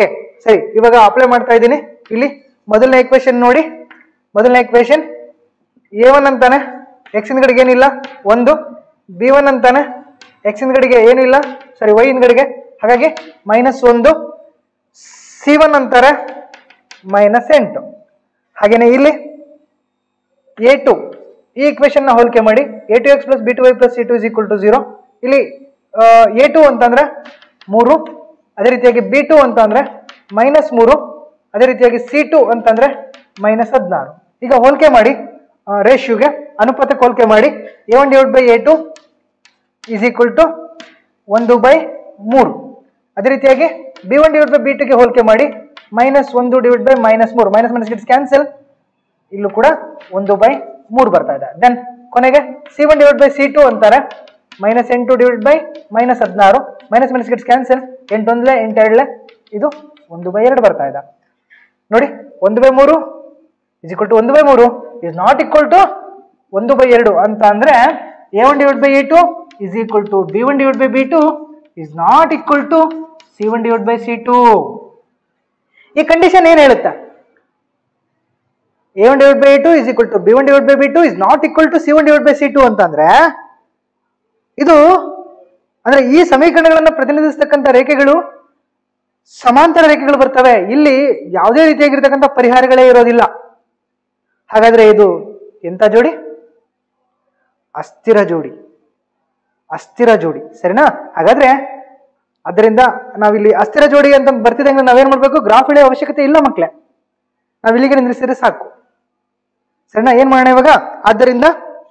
ಸರಿ ಇವಾಗ apply ಮಾಡ್ತಾ ಇದ್ದೀನಿ ಇಲ್ಲಿ ಮೊದಲನೇ equation ನೋಡಿ ಮೊದಲನೇ ಇಕ್ವೇಶನ್ ಎ ಒನ್ ಅಂತಾನೆ ಎಕ್ಸ್ ಹಿಂದ್ಗಡೆಗೆ ಏನಿಲ್ಲ ಒಂದು ಬಿ ಒನ್ ಅಂತಾನೆ ಎಕ್ಸ್ ಹಿಂದ್ಗಡೆಗೆ ಏನಿಲ್ಲ ಸಾರಿ ವೈ ಹಿಂದ್ಗಡೆಗೆ ಹಾಗಾಗಿ ಮೈನಸ್ ಒಂದು ಸಿ ಒನ್ ಅಂತಾರೆ ಮೈನಸ್ ಎಂಟು ಹಾಗೇನೆ ಇಲ್ಲಿ ಎ ಟು ಈ ಇಕ್ವೇಶನ್ ನ ಹೋಲಿಕೆ ಮಾಡಿ a two X plus B two Y plus C two is equal to zero ಇಲ್ಲಿ ಎ ಟು ಅಂತಂದ್ರೆ ಮೂರು ಅದೇ ರೀತಿಯಾಗಿ ಬಿ ಟು ಅಂತ ಅಂದ್ರೆ ಮೈನಸ್ ಮೂರು ಅದೇ ರೀತಿಯಾಗಿ ಸಿ ಟು ಅಂತಂದ್ರೆ ಮೈನಸ್ ಹದಿನಾರು ಈಗ ಹೋಲಿಕೆ ಮಾಡಿ ರೇಷ್ಯೂಗೆ ಅನುಪಾತಕ್ಕೆ ಹೋಲಿಕೆ ಮಾಡಿ a one divide by A two is equal to ಒಂದು ಬೈ ಮೂರು ಅದೇ ರೀತಿಯಾಗಿ b one divide by b ಟುಗೆ ಹೋಲಿಕೆ ಮಾಡಿ ಮೈನಸ್ ಒಂದು ಡಿವೈಡ್ ಬೈ ಮೈನಸ್ ಮೂರು ಮೈನಸ್ ಮೈನಸ್ ಗಿಟ್ಸ್ ಕ್ಯಾನ್ಸಲ್ ಇಲ್ಲೂ ಕೂಡ ಒಂದು ಬೈ ಮೂರು ಬರ್ತಾ ಇದೆ ದೆನ್ ಕೊನೆಗೆ c one divide by C two ಅಂತಾರೆ ಮೈನಸ್ ಎಂಟು ಡಿವೈಡ್ ಬೈ ಮೈನಸ್ ಹದಿನಾರು ಮೈನಸ್ ಮೈನಸ್ ಗಿಟ್ಸ್ ಕ್ಯಾನ್ಸಲ್ ಎಂಟೊಂದ್ಲೆ ಎಂಟೆರಡ್ಲೆ ಇದು ಒಂದು ಬೈ ಎರಡು ಬರ್ತಾ ಇದೆ ನೋಡಿ ಒಂದು ಬೈ ಮೂರು ಇಸ್ ಈಕ್ವಲ್ ಟು ಒಂದು ಬೈ ಮೂರು ಇಸ್ ನಾಟ್ ಈಕ್ವಲ್ ಟು ಒಂದು ಬೈ ಎರಡು ಅಂತ ಅಂದ್ರೆ a one divide by A two is equal to B one divide by B two is not equal to C one divide by C two ಈ condition ಏನ್ ಹೇಳುತ್ತೆ a one divide by A two is equal to B one divide by B two is not equal to C one divide by C two ಅಂತಂದ್ರೆ ಇದು ಅಂದ್ರೆ ಈ ಸಮೀಕರಣಗಳನ್ನ ಪ್ರತಿನಿಧಿಸ್ತಕ್ಕಂಥ ರೇಖೆಗಳು ಸಮಾಂತರ ರೇಖೆಗಳು ಬರ್ತವೆ ಇಲ್ಲಿ ಯಾವುದೇ ರೀತಿಯಾಗಿರ್ತಕ್ಕಂಥ ಪರಿಹಾರಗಳೇ ಇರೋದಿಲ್ಲ ಹಾಗಾದ್ರೆ ಇದು ಎಂತ ಜೋಡಿ ಅಸ್ಥಿರ ಜೋಡಿ ಅಸ್ಥಿರ ಜೋಡಿ ಸರಿನಾ ಹಾಗಾದ್ರೆ ಅದರಿಂದ ನಾವಿಲ್ಲಿ ಅಸ್ಥಿರ ಜೋಡಿ ಅಂತ ಬರ್ತಿದಂಗೆ ನಾವೇನ್ ಮಾಡ್ಬೇಕು ಗ್ರಾಫ್ ಇಳಿಯೋ ಅವಶ್ಯಕತೆ ಇಲ್ಲ ಮಕ್ಳೇ ನಾವ್ ಇಲ್ಲಿಗೆ ನಿಂದ್ರಿಸಿದ್ರೆ ಸಾಕು ಸರಿನಾ ಏನ್ ಮಾಡೋಣ ಇವಾಗ ಆದ್ದರಿಂದ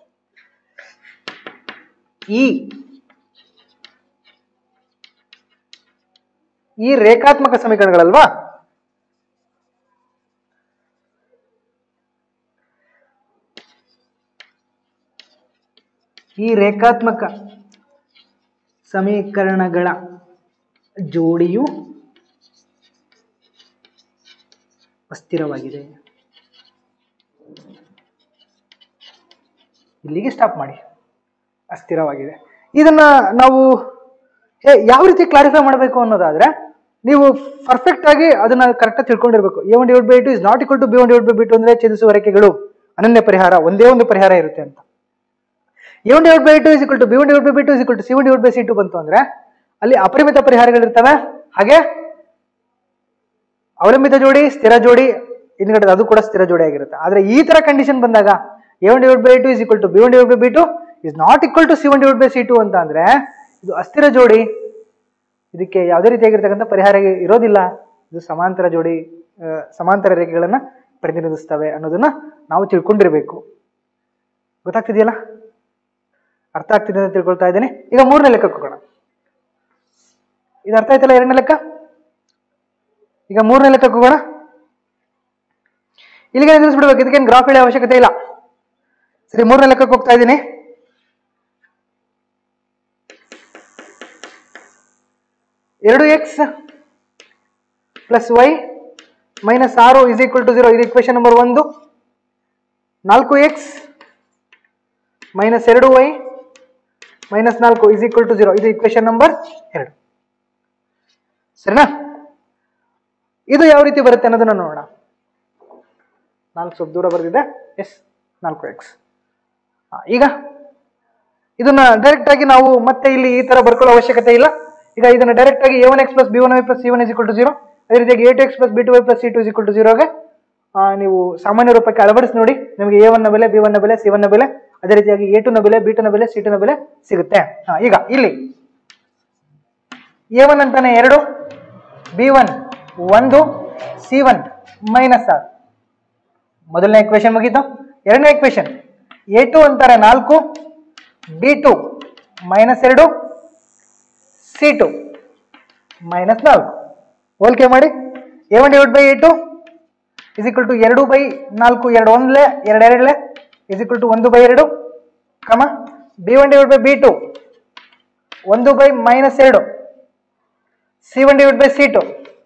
ಈ ಈ ರೇಖಾತ್ಮಕ ಸಮೀಕರಣಗಳಲ್ವಾ ಈ ರೇಖಾತ್ಮಕ ಸಮೀಕರಣಗಳ ಜೋಡಿಯು ಅಸ್ಥಿರವಾಗಿದೆ ಇಲ್ಲಿಗೆ ಸ್ಟಾಪ್ ಮಾಡಿ ಅಸ್ಥಿರವಾಗಿದೆ ಇದನ್ನ ನಾವು ಹೇ ಯಾವ ರೀತಿ ಕ್ಲಾರಿಫೈ ಮಾಡಬೇಕು ಅನ್ನೋದಾದ್ರೆ ನೀವು ಪರ್ಫೆಕ್ಟ್ ಆಗಿ ಅದನ್ನ ಕರೆಕ್ಟಾಗಿ ತಿಳ್ಕೊಂಡಿರ್ಬೇಕು a one divide by two is not equal to B one divide by B two ಅಂದ್ರೆ ಛೇದಿಸುವ ರೇಖೆಗಳು ಅನನ್ಯ ಪರಿಹಾರ ಒಂದೇ ಒಂದು ಪರಿಹಾರ ಇರುತ್ತೆ ಅಂತ a one divide by two is equal to B one divide by B two is equal to C one divide by C two ಬಂತು ಅಂದ್ರೆ ಅಲ್ಲಿ ಅಪರಿಮಿತ ಪರಿಹಾರಗಳಿರ್ತವೆ ಹಾಗೆ ಅವಲಂಬಿತ ಜೋಡಿ ಸ್ಥಿರ ಜೋಡಿ ಹಿಂದ್ಗಡೆ ಅದು ಕೂಡ ಸ್ಥಿರ ಜೋಡಿ ಆಗಿರುತ್ತೆ ಆದ್ರೆ ಈ ತರ ಕಂಡೀಷನ್ ಬಂದಾಗ a one divide by two is equal to B one divide by B two is not equal to C one divide by C two ಅಂತ ಅಂದ್ರೆ ಇದು ಅಸ್ಥಿರ ಜೋಡಿ ಇದಕ್ಕೆ ಯಾವುದೇ ರೀತಿಯಾಗಿರ್ತಕ್ಕಂಥ ಪರಿಹಾರ ಇರೋದಿಲ್ಲ ಇದು ಸಮಾಂತರ ಜೋಡಿ ಆ, ಸಮಾಂತರ ರೇಖೆಗಳನ್ನ ಪ್ರತಿನಿಧಿಸ್ತವೆ ಅನ್ನೋದನ್ನ ನಾವು ತಿಳ್ಕೊಂಡಿರ್ಬೇಕು ಗೊತ್ತಾಗ್ತಿದೆಯಲ್ಲ ಅರ್ಥ ಆಗ್ತಿದೆ ಅಂತ ತಿಳ್ಕೊಳ್ತಾ ಇದ್ದೇನೆ ಈಗ ಮೂರನೇ ಲೆಕ್ಕಕ್ಕೆ ಹೋಗೋಣ ಇದು ಅರ್ಥ ಆಯ್ತಲ್ಲ ಎರಡನೇ ಲೆಕ್ಕ ಈಗ ಮೂರನೇ ಲೆಕ್ಕಕ್ಕೆ ಹೋಗೋಣ ಇಲ್ಲಿಗೆ ನಿಲ್ಲಿಸ್ಬಿಡ್ಬೇಕು ಇದಕ್ಕೇನು ಗ್ರಾಫ್ ಹೇಳೋ ಅವಶ್ಯಕತೆ ಇಲ್ಲ ಸರಿ ಮೂರನೇ ಲೆಕ್ಕಕ್ಕೆ ಹೋಗ್ತಾ ಇದ್ದೀನಿ ಎರಡು ಎಕ್ಸ್ ಪ್ಲಸ್ ವೈ ಮೈನಸ್ ಆರು ಇಸ್ ಈಕ್ವಲ್ ಟು ಜೀರೋ ಇದು ಇಕ್ವೇಶನ್ ನಂಬರ್ ಒಂದು ನಾಲ್ಕು ಎಕ್ಸ್ ಮೈನಸ್ ಎರಡು ವೈ ಮೈನಸ್ ನಾಲ್ಕು ಇಸ್ ಈಕ್ವಲ್ ಟು ಜೀರೋ ಇದು ಇಕ್ವೇಶನ್ ನಂಬರ್ ಎರಡು ಸರಿನಾ ಇದು ಯಾವ ರೀತಿ ಬರುತ್ತೆ ಅನ್ನೋದನ್ನ ನೋಡೋಣ ನಾಲ್ಕು ಸ್ವಲ್ಪ ದೂರ ಬರೆದಿದೆ ಎಸ್ ನಾಲ್ಕು ಎಕ್ಸ್ ಈಗ ಇದನ್ನ ಡೈರೆಕ್ಟ್ ಆಗಿ ನಾವು ಮತ್ತೆ ಇಲ್ಲಿ ಈ ತರ ಬರ್ಕೊಳ್ಳೋ ಅವಶ್ಯಕತೆ ಇಲ್ಲ ಈಗ ಇದನ್ನ ಡೈರೆಕ್ಟ್ ಆಗಿ a one X plus B one Y plus C one is to zero ಅದೇ ರೀತಿಯಾಗಿ a two X plus B two Y plus C two is to ಜೀರೋಗೆ ನೀವು ಸಾಮಾನ್ಯ ರೂಪಕ್ಕೆ ಅಳವಡಿಸಿ ನೋಡಿ ನಿಮಗೆ ಎ ಒನ್ ನ ಬೆಲೆ ಬಿ ಒನ್ ನ ಬೆಲೆ ಸಿ ಒನ್ ನ ಬೆಲೆ ಅದೇ ರೀತಿಯಾಗಿ ಎ ಟು ನ ಬೆಲೆ ಬಿ ಟು ನ ಬೆಲೆ ಸಿ ಟು ನ ಬೆಲೆ ಸಿಗುತ್ತೆ ಹಾ, ಈಗ ಇಲ್ಲಿ ಎ ಒನ್ ಅಂತಾನೆ ಎರಡು ಬಿ ಒನ್ ಒಂದು ಸಿ ಒನ್ ಮೈನಸ್ ಆರ್ ಮೊದಲನೇ ಇಕ್ವೇಶನ್ ಮುಗೀತು ಎರಡನೇ ಇಕ್ವೇಶನ್ ಎ ಟು ಅಂತಾರೆ ನಾಲ್ಕು ಬಿ ಟು ಮೈನಸ್ ಎರಡು ಸಿ ಟು ಮೈನಸ್ ನಾಲ್ಕು ಹೋಲಿಕೆ ಮಾಡಿ a one divide by A two is equal to ಎರಡು ಬೈ ನಾಲ್ಕು ಎರಡು ಒಂದ್ಲೆ ಎರಡು ಎರಡ್ಲೆ ಇಸ್ ಈಕ್ವಲ್ ಟು ಒಂದು ಬೈ ಎರಡು comma B one divide by B two ಒಂದು ಬೈ ಮೈನಸ್ ಎರಡು c one divide by C two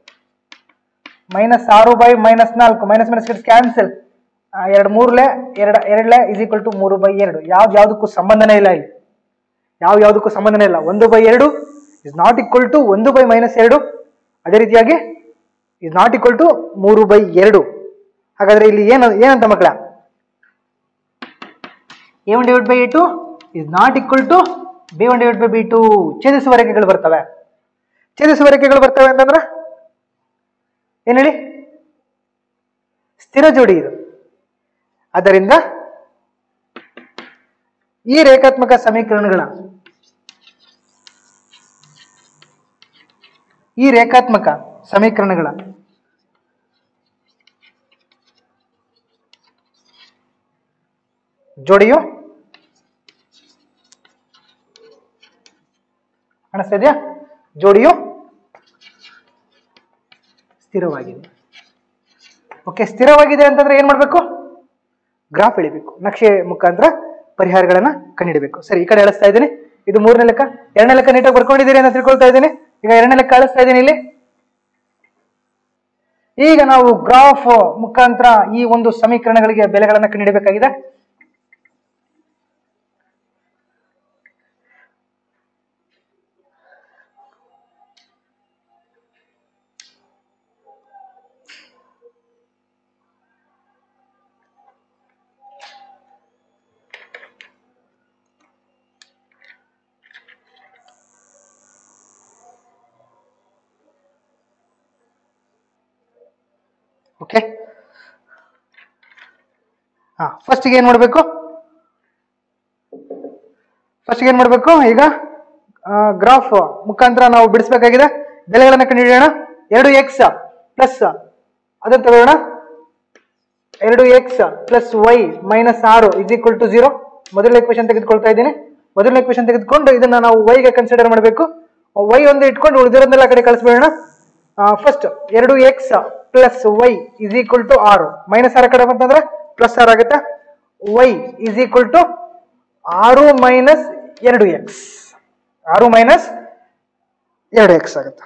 minus ಆರು ಬೈ ಮೈನಸ್ ನಾಲ್ಕು ಮೈನಸ್ ಮೈನಸ್ ಗಿಟ್ಸ್ ಕ್ಯಾನ್ಸಲ್ ಎರಡು ಮೂರ್ಲೆ ಎರಡು ಎರಡ್ಲೆ ಇಸ್ ಈಕ್ವಲ್ ಟು ಮೂರು ಬೈ ಎರಡು ಯಾವ್ದು ಯಾವ್ದಕ್ಕೂ ಸಂಬಂಧನೇ ಇಲ್ಲ ಇಲ್ಲಿ ಯಾವ ಯಾವುದಕ್ಕೂ ಸಂಬಂಧನೇ ಇಲ್ಲ ಒಂದು ಬೈ ಎರಡು ಇಸ್ ನಾಟ್ ಈಕ್ವಲ್ ಟು ಒಂದು ಬೈ ಮೈನಸ್ ಎರಡು ಅದೇ ರೀತಿಯಾಗಿ ಇಸ್ ನಾಟ್ ಈಕ್ವಲ್ ಟು ಮೂರು ಬೈ ಎರಡು ಹಾಗಾದ್ರೆ ಇಲ್ಲಿ ಏನು ಏನಂತ ಮಕ್ಕಳ a one divide by A two is not equal to B one divide by B two ಛೇದಿಸುವ ರೇಖೆಗಳು ಬರ್ತವೆ ಛೇದಿಸುವ ರೇಖೆಗಳು ಬರ್ತವೆ ಅಂತಂದ್ರೆ ಏನ್ ಹೇಳಿ ಸ್ಥಿರ ಜೋಡಿ ಇದು ಆದ್ದರಿಂದ ಈ ರೇಖಾತ್ಮಕ ಸಮೀಕರಣಗಳ ಈ ರೇಖಾತ್ಮಕ ಸಮೀಕರಣಗಳ ಜೋಡಿಯು ಕಾಣಿಸ್ತಾ ಇದೆಯಾ ಜೋಡಿಯು ಸ್ಥಿರವಾಗಿದೆ ಓಕೆ ಸ್ಥಿರವಾಗಿದೆ ಅಂತಂದ್ರೆ ಏನ್ ಮಾಡ್ಬೇಕು ಗ್ರಾಫ್ ಎಳಿಬೇಕು ನಕ್ಷೆ ಮುಖಾಂತರ ಪರಿಹಾರಗಳನ್ನ ಕಂಡುಹಿಡಬೇಕು ಸರಿ ಈ ಕಡೆ ಎಳಿಸ್ತಾ ಇದ್ದೀನಿ ಇದು ಮೂರನೇ ಲೆಕ್ಕ ಎರಡನೇ ಲೆಕ್ಕ ನೀಟಾಗಿ ಬರ್ಕೊಂಡಿದ್ದೀರಿ ಅಂತ ತಿಳ್ಕೊಳ್ತಾ ಇದ್ದೀನಿ ಈಗ ಎರಡನೇ ಲೆಕ್ಕ ಅಳಿಸ್ತಾ ಇದ್ದೀನಿ ಇಲ್ಲಿ ಈಗ ನಾವು ಗ್ರಾಫ್ ಮುಖಾಂತರ ಈ ಒಂದು ಸಮೀಕರಣಗಳಿಗೆ ಬೆಲೆಗಳನ್ನ ಕಂಡುಹಿಡಬೇಕಾಗಿದೆ ಓಕೆ ಹಾ ಫಸ್ಟಿಗೆ ಏನ್ ಮಾಡಬೇಕು ಫಸ್ಟಿಗೆ ಏನ್ ಮಾಡಬೇಕು ಈಗ ಗ್ರಾಫ್ ಮುಖಾಂತರ ನಾವು ಬಿಡಿಸ್ಬೇಕಾಗಿದೆ ಬೆಲೆಗಳನ್ನ ಕಂಡುಹಿಡಿಯೋಣ ಎರಡು ಎಕ್ಸ್ ಪ್ಲಸ್ ಅದನ್ನ ತಗೊಳ್ಳೋಣ ಎರಡು ಎಕ್ಸ್ ಪ್ಲಸ್ ವೈ ಮೈನಸ್ ಆರು ಇಸ್ ಈಕ್ವಲ್ ಟು ಜೀರೋ ಮೊದಲನೇ ಕ್ವೆಶನ್ ತೆಗೆದುಕೊಳ್ತಾ ಇದ್ದೀನಿ ಮೊದಲನೇ ಕ್ವೆಶನ್ ತೆಗೆದುಕೊಂಡು ಇದನ್ನ ನಾವು ವೈಗೆ ಕನ್ಸಿಡರ್ ಮಾಡಬೇಕು ವೈ ಒಂದು ಇಟ್ಕೊಂಡು ಉಳಿದಿರೋದನ್ನೆಲ್ಲ ಆ ಕಡೆ ಕಳಿಸ್ಬೇಡ ಫಸ್ಟ್ ಎರಡು X plus Y is equal to ಆರು ಮೈನಸ್ ಆರು ಕಡೆ ಬಂತಂದ್ರೆ ಪ್ಲಸ್ ಆರ್ ಆಗುತ್ತೆ ವೈ ಇಸ್ ಈಕ್ವಲ್ ಟು ಆರು ಮೈನಸ್ ಎರಡು ಎಕ್ಸ್ ಆರು ಮೈನಸ್ ಎರಡು ಎಕ್ಸ್ ಆಗುತ್ತೆ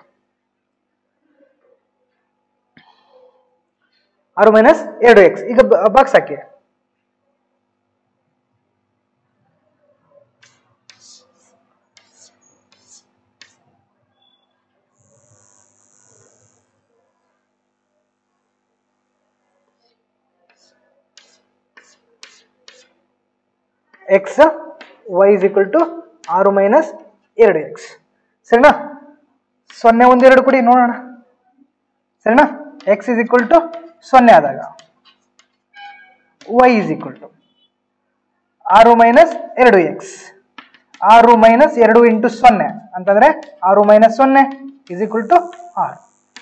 ಆರು ಮೈನಸ್ ಎರಡು ಎಕ್ಸ್ ಈಗ ಬಾಕ್ಸ್ ಹಾಕಿ x Y is equal to ಆರು ಮೈನಸ್ ಎರಡು ಎಕ್ಸ್ ಸರಿನಾ ಸೊನ್ನೆ ಒಂದೆರಡು ಕೊಡಿ ನೋಡೋಣ ಸರಿನಾ ಎಕ್ಸ್ ಇಸ್ ಈಕ್ವಲ್ ಟು ಸೊನ್ನೆ ಆದಾಗ ವೈ ಇಸ್ ಈಕ್ವಲ್ ಟು ಆರು ಮೈನಸ್ ಎರಡು ಎಕ್ಸ್ ಆರು ಮೈನಸ್ ಎರಡು ಇಂಟು ಸೊನ್ನೆ ಅಂತಂದ್ರೆ ಆರು ಮೈನಸ್ ಸೊನ್ನೆ ಇಸ್ ಈಕ್ವಲ್ ಟು ಆರು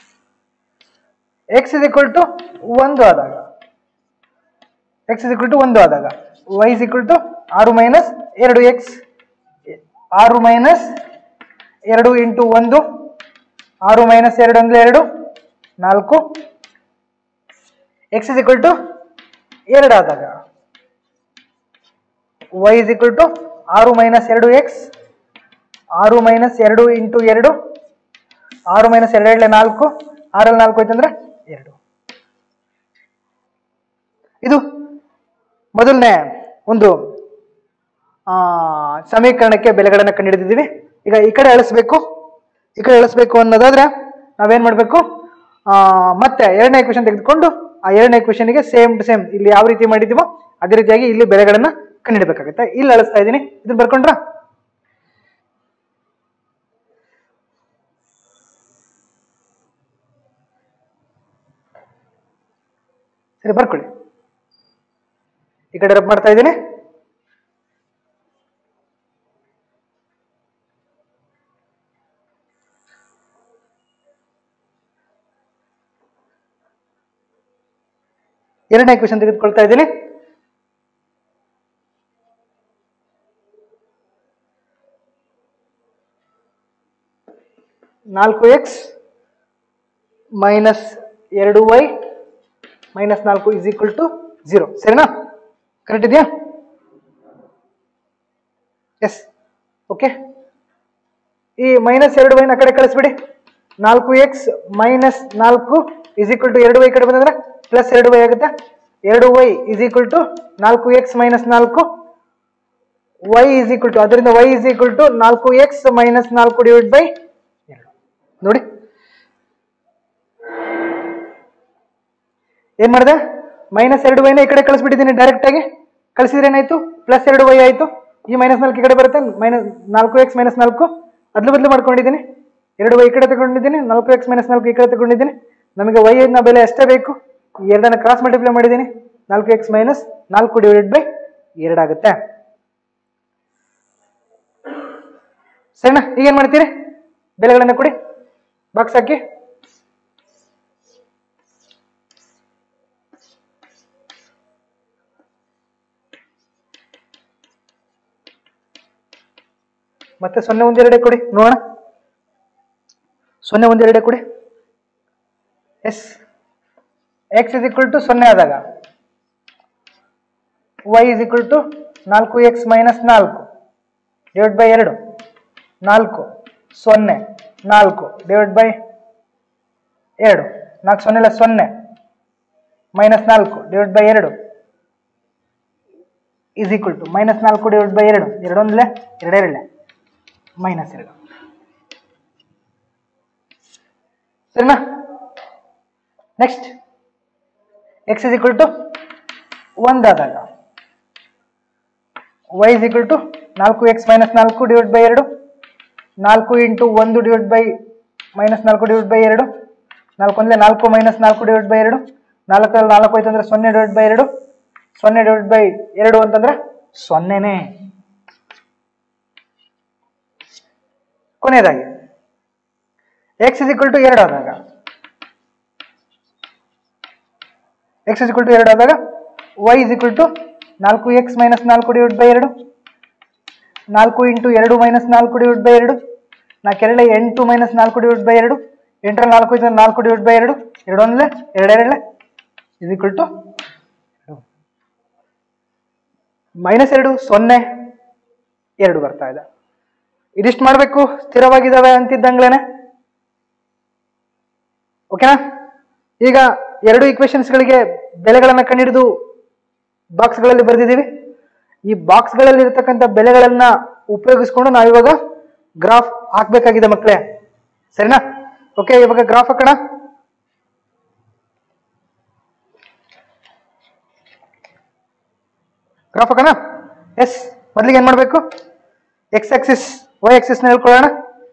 ಎಕ್ಸ್ ಇಸ್ ಈಕ್ವಲ್ ಟು ಒಂದು ಆದಾಗ ಎಕ್ಸ್ ಇಸ್ ಈಕ್ವಲ್ ಟು ಒಂದು ಆದಾಗ ವೈ ಇಸ್ ಈಕ್ವಲ್ ಟು ಆರು ಮೈನಸ್ ಎರಡು ಎಕ್ಸ್ ಆರು ಮೈನಸ್ ಎರಡು ಇಂಟು ಒಂದು ಆರು ಮೈನಸ್ ಎರಡು ಅಂದ್ರೆ ಎರಡು ನಾಲ್ಕು ಎಕ್ಸ್ ಇಸ್ ಈಕ್ವಲ್ ಟು ಎರಡು ಆದಾಗ ವೈ ಇಸ್ ಈಕ್ವಲ್ ಟು ಆರು ಮೈನಸ್ ಎರಡು ಎಕ್ಸ್ ಆರು ಮೈನಸ್ ಎರಡು ಇಂಟು ಎರಡು ಆರು ಮೈನಸ್ ಎರಡು ಎರಡಲೆ ನಾಲ್ಕು ಆರಲ್ಲಿ ನಾಲ್ಕು ಹೋಯ್ತಂದ್ರೆ ಎರಡು ಇದು ಮೊದಲನೇ ಒಂದು ಆ, ಸಮೀಕರಣಕ್ಕೆ ಬೆಲೆಗಳನ್ನು ಕಂಡುಹಿಡಿದಿದ್ದೀವಿ ಈಗ ಈ ಕಡೆ ಅಳಿಸ್ಬೇಕು ಈ ಕಡೆ ಅಳಿಸ್ಬೇಕು ಅನ್ನೋದಾದ್ರೆ ನಾವೇನ್ ಮಾಡಬೇಕು ಮತ್ತೆ ಎರಡನೇ ಕ್ವೆಶನ್ ತೆಗೆದುಕೊಂಡು ಆ ಎರಡನೇ ಕ್ವೆಶನ್ಗೆ ಸೇಮ್ ಟು ಸೇಮ್ ಇಲ್ಲಿ ಯಾವ ರೀತಿ ಮಾಡಿದ್ದೀವೋ ಅದೇ ರೀತಿಯಾಗಿ ಇಲ್ಲಿ ಬೆಲೆಗಳನ್ನ ಕಂಡುಹಿಡಬೇಕಾಗುತ್ತೆ ಇಲ್ಲಿ ಅಳಿಸ್ತಾ ಇದ್ದೀನಿ ಇದನ್ನ ಬರ್ಕೊಂಡ್ರ ಸರಿ ಬರ್ಕೊಳ್ಳಿ ಈ ಕಡೆ ರಬ್ ಮಾಡ್ತಾ ಇದ್ದೀನಿ ಎರಡನೇ ಕ್ವೆಶನ್ ತೆಗೆದುಕೊಳ್ತಾ ಇದ್ದೀನಿ ನಾಲ್ಕು ಎಕ್ಸ್ ಮೈನಸ್ ಎರಡು ವೈ ಮೈನಸ್ ನಾಲ್ಕು ಇಸ್ ಈಕ್ವಲ್ ಟು ಜೀರೋ ಸರಿನಾ ಕರೆಕ್ಟ್ ಇದೆಯಾ ಎಸ್ ಓಕೆ ಈ ಮೈನಸ್ ಎರಡು ವೈನ ಕಡೆ ಕಳಿಸ್ಬಿಡಿ ನಾಲ್ಕು ಎಕ್ಸ್ ಮೈನಸ್ ನಾಲ್ಕು ಇಸ್ ಈಕ್ವಲ್ ಟು ಎರಡು ವೈ ಕಡೆ ಬಂದಂದ್ರೆ ಪ್ಲಸ್ ಎರಡು ವೈ ಆಗುತ್ತೆ ಎರಡು ವೈ ಇಸ್ ಈಕ್ವಲ್ ಟು ನಾಲ್ಕು ಎಕ್ಸ್ ಮೈನಸ್ ನಾಲ್ಕು ವೈ ಇಸ್ ಈಕ್ವಲ್ ಟು ಅದರಿಂದ ವೈ ಇಸ್ ಈಕ್ವಲ್ ಟು ನಾಲ್ಕು ಎಕ್ಸ್ ಮೈನಸ್ ನಾಲ್ಕು ಡಿವೈಡ್ ಬೈ ಎರಡು ನೋಡಿ ಏನ್ ಮಾಡಿದೆ ಮೈನಸ್ ಎರಡು ವೈನ ಈ ಕಡೆ ಕಳಿಸ್ಬಿಟ್ಟಿದ್ದೀನಿ ಡೈರೆಕ್ಟ್ ಆಗಿ ಕಳಿಸಿದ್ರೆ ಏನಾಯ್ತು ಪ್ಲಸ್ ಎರಡು ವೈ ಆಯ್ತು ಈ ಮೈನಸ್ ನಾಲ್ಕು ಈ ಕಡೆ ಬರುತ್ತೆ ಮೈನಸ್ ನಾಲ್ಕು ಎಕ್ಸ್ ಮೈನಸ್ ನಾಲ್ಕು ಅದ್ಲು ಬದಲು ಮಾಡ್ಕೊಂಡಿದ್ದೀನಿ ಎರಡು ವೈ ಈ ಕಡೆ ತಗೊಂಡಿದ್ದೀನಿ ನಾಲ್ಕು ಎಕ್ಸ್ ಮೈನಸ್ ನಾಲ್ಕು ಈ ಕಡೆ ತಗೊಂಡಿದ್ದೀನಿ ನಮಗೆ ವೈ ನ ಬೆಲೆ ಅಷ್ಟೇ ಬೇಕು ಈ ಎರಡನ್ನ ಕ್ರಾಸ್ ಮಲ್ಟಿಪ್ಲೈ ಮಾಡಿದ್ದೀನಿ ನಾಲ್ಕು ಎಕ್ಸ್ ಮೈನಸ್ ನಾಲ್ಕು ಡಿವೈಡೆಡ್ ಬೈ ಎರಡಾಗುತ್ತೆ ಸರಿನಾ ಈಗ ಏನ್ ಮಾಡ್ತೀರಿ ಬೆಲೆಗಳನ್ನ ಕೊಡಿ ಬಾಕ್ಸ್ ಹಾಕಿ ಮತ್ತೆ ಸೊನ್ನೆ ಒಂದೆರಡೆ ಕೊಡಿ ನೋಡೋಣ ಸೊನ್ನೆ ಒಂದೆರಡೆ ಕೊಡಿ yes x is equal to ಸೊನ್ನೆ ಆದಾಗ ವೈ ಇಸ್ ಈಕ್ವಲ್ ಟು ನಾಲ್ಕು ಎಕ್ಸ್ ಮೈನಸ್ ನಾಲ್ಕು ಡಿವೈಡ್ ಬೈ ಎರಡು ನಾಲ್ಕು ಸೊನ್ನೆ ನಾಲ್ಕು ಡಿವೈಡ್ ಬೈ ಎರಡು ನಾಲ್ಕು ಸೊನ್ನೆಲ್ಲ ಸೊನ್ನೆ ಮೈನಸ್ ನಾಲ್ಕು ಡಿವೈಡ್ ಬೈ ಎರಡು ಇಸ್ ಈಕ್ವಲ್ ಟು ಮೈನಸ್ ನಾಲ್ಕು ಡಿವೈಡ್ ಬೈ ಎರಡು ಎರಡೊಂದಲೇ ಎರಡೆರಡಲೆ ಮೈನಸ್ ಎರಡು ಸರಿನಾ next X is equal to ಒಂದಾದಾಗ ವೈ ಇಸ್ ಈಕ್ವಲ್ ಟು ನಾಲ್ಕು ಎಕ್ಸ್ ಮೈನಸ್ ನಾಲ್ಕು ಡಿವೈಡ್ ಬೈ ಎರಡು ನಾಲ್ಕು ಇಂಟು ಒಂದು ಡಿವೈಡ್ ಬೈ ಮೈನಸ್ ನಾಲ್ಕು ಡಿವೈಡ್ ಬೈ ಎರಡು ನಾಲ್ಕು ಒಂದಲೇ ನಾಲ್ಕು ಮೈನಸ್ ನಾಲ್ಕು ಡಿವೈಡ್ ಬೈ ಎರಡು ನಾಲ್ಕರಲ್ಲಿ ನಾಲ್ಕು ಹೋಯ್ತು ಅಂದ್ರೆ ಸೊನ್ನೆ ಡಿವೈಡ್ ಬೈ ಎರಡು ಸೊನ್ನೆ ಡಿವೈಡ್ ಬೈ ಎರಡು ಅಂತಂದ್ರೆ ಸೊನ್ನೆನೇ ಕೊನೆಯದಾಗಿ ಎಕ್ಸ್ ಇಸ್ ಈಕ್ವಲ್ ಟು ಎರಡು ಆದಾಗ ಎಕ್ಸ್ ಇಸ್ ಈಕ್ವಲ್ ಟು ಎರಡು ಆದಾಗ ವೈ ಇಸ್ ಈಕ್ವಲ್ ಟು ನಾಲ್ಕು ಎಕ್ಸ್ ಮೈನಸ್ ನಾಲ್ಕು ಡಿವೈಡ್ ಬೈ ಎರಡು ನಾಲ್ಕು ಇಂಟು ಎರಡು ಮೈನಸ್ ನಾಲ್ಕು ಡಿವೈಡ್ ಬೈ ಎರಡು ನಾಲ್ಕೆರಳೆ ಎಂಟು ಮೈನಸ್ ನಾಲ್ಕು ಡಿವೈಡ್ ಬೈ ಎರಡು ಎಂಟರಲ್ಲಿ ನಾಲ್ಕು ಇದ್ರೆ ನಾಲ್ಕು ಡಿವೈಡ್ ಬೈ ಎರಡು ಎರಡು ಒಂದಲೇ ಎರಡೆರಡಲೆ ಇಸ್ ಈಕ್ವಲ್ ಟು ಮೈನಸ್ ಎರಡು ಸೊನ್ನೆ ಎರಡು ಬರ್ತಾ ಇದೆ ಇದಿಷ್ಟು ಮಾಡಬೇಕು ಸ್ಥಿರವಾಗಿದ್ದಾವೆ ಅಂತಿದ್ದಂಗ್ಲೇನೆ ಓಕೆನಾ ಈಗ ಎರಡು ಗಳಿಗೆ ಬೆಲೆಗಳನ್ನ ಕಂಡುಹಿಡಿದು ಬಾಕ್ಸ್ಗಳಲ್ಲಿ ಬರೆದಿದ್ದೀವಿ ಈ ಬಾಕ್ಸ್ಗಳಲ್ಲಿ ಇರತಕ್ಕಂಥ ಬೆಲೆಗಳನ್ನ ಉಪಯೋಗಿಸ್ಕೊಂಡು ನಾವಿವಾಗ ಗ್ರಾಫ್ ಹಾಕ್ಬೇಕಾಗಿದೆ ಮಕ್ಕಳೇ ಸರಿನಾ ಓಕೆ ಇವಾಗ ಗ್ರಾಫ್ ಹಾಕೋಣ ಗ್ರಾಫ್ ಹಾಕೋಣ ಎಸ್ ಮೊದಲಿಗೆ ಏನ್ ಮಾಡಬೇಕು ಎಕ್ಸ್ ಆಕ್ಸಿಸ್ ವೈ ಆಕ್ಸಿಸ್ ನ ಹೇಳ್ಕೊಳ್ಳೋಣ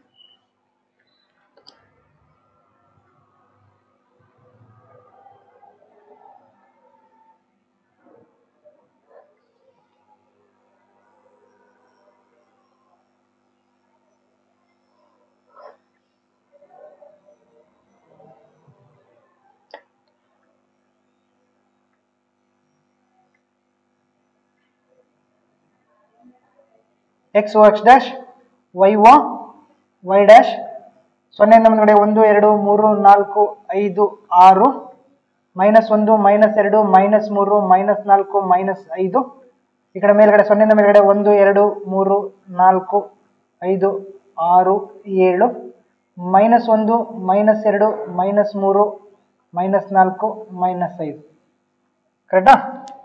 x O x dash y O y dash ಸೊನ್ನೆಯಿಂದ ಮುಂದ್ಗಡೆ ಒಂದು ಎರಡು ಮೂರು ನಾಲ್ಕು ಐದು ಆರು ಮೈನಸ್ ಒಂದು ಮೈನಸ್ ಎರಡು ಮೈನಸ್ ಮೂರು ಮೈನಸ್ ನಾಲ್ಕು ಮೈನಸ್ ಐದು ಈ ಕಡೆ ಮೇಲ್ಗಡೆ ಸೊನ್ನೆಯಿಂದ ಮೇಲ್ಗಡೆ ಒಂದು ಎರಡು ಮೂರು ನಾಲ್ಕು ಐದು ಆರು ಏಳು ಮೈನಸ್ ಒಂದು ಮೈನಸ್ ಎರಡು ಮೈನಸ್ ಮೂರು ಮೈನಸ್ ನಾಲ್ಕು ಮೈನಸ್ ಐದು ಕರೆಕ್ಟಾ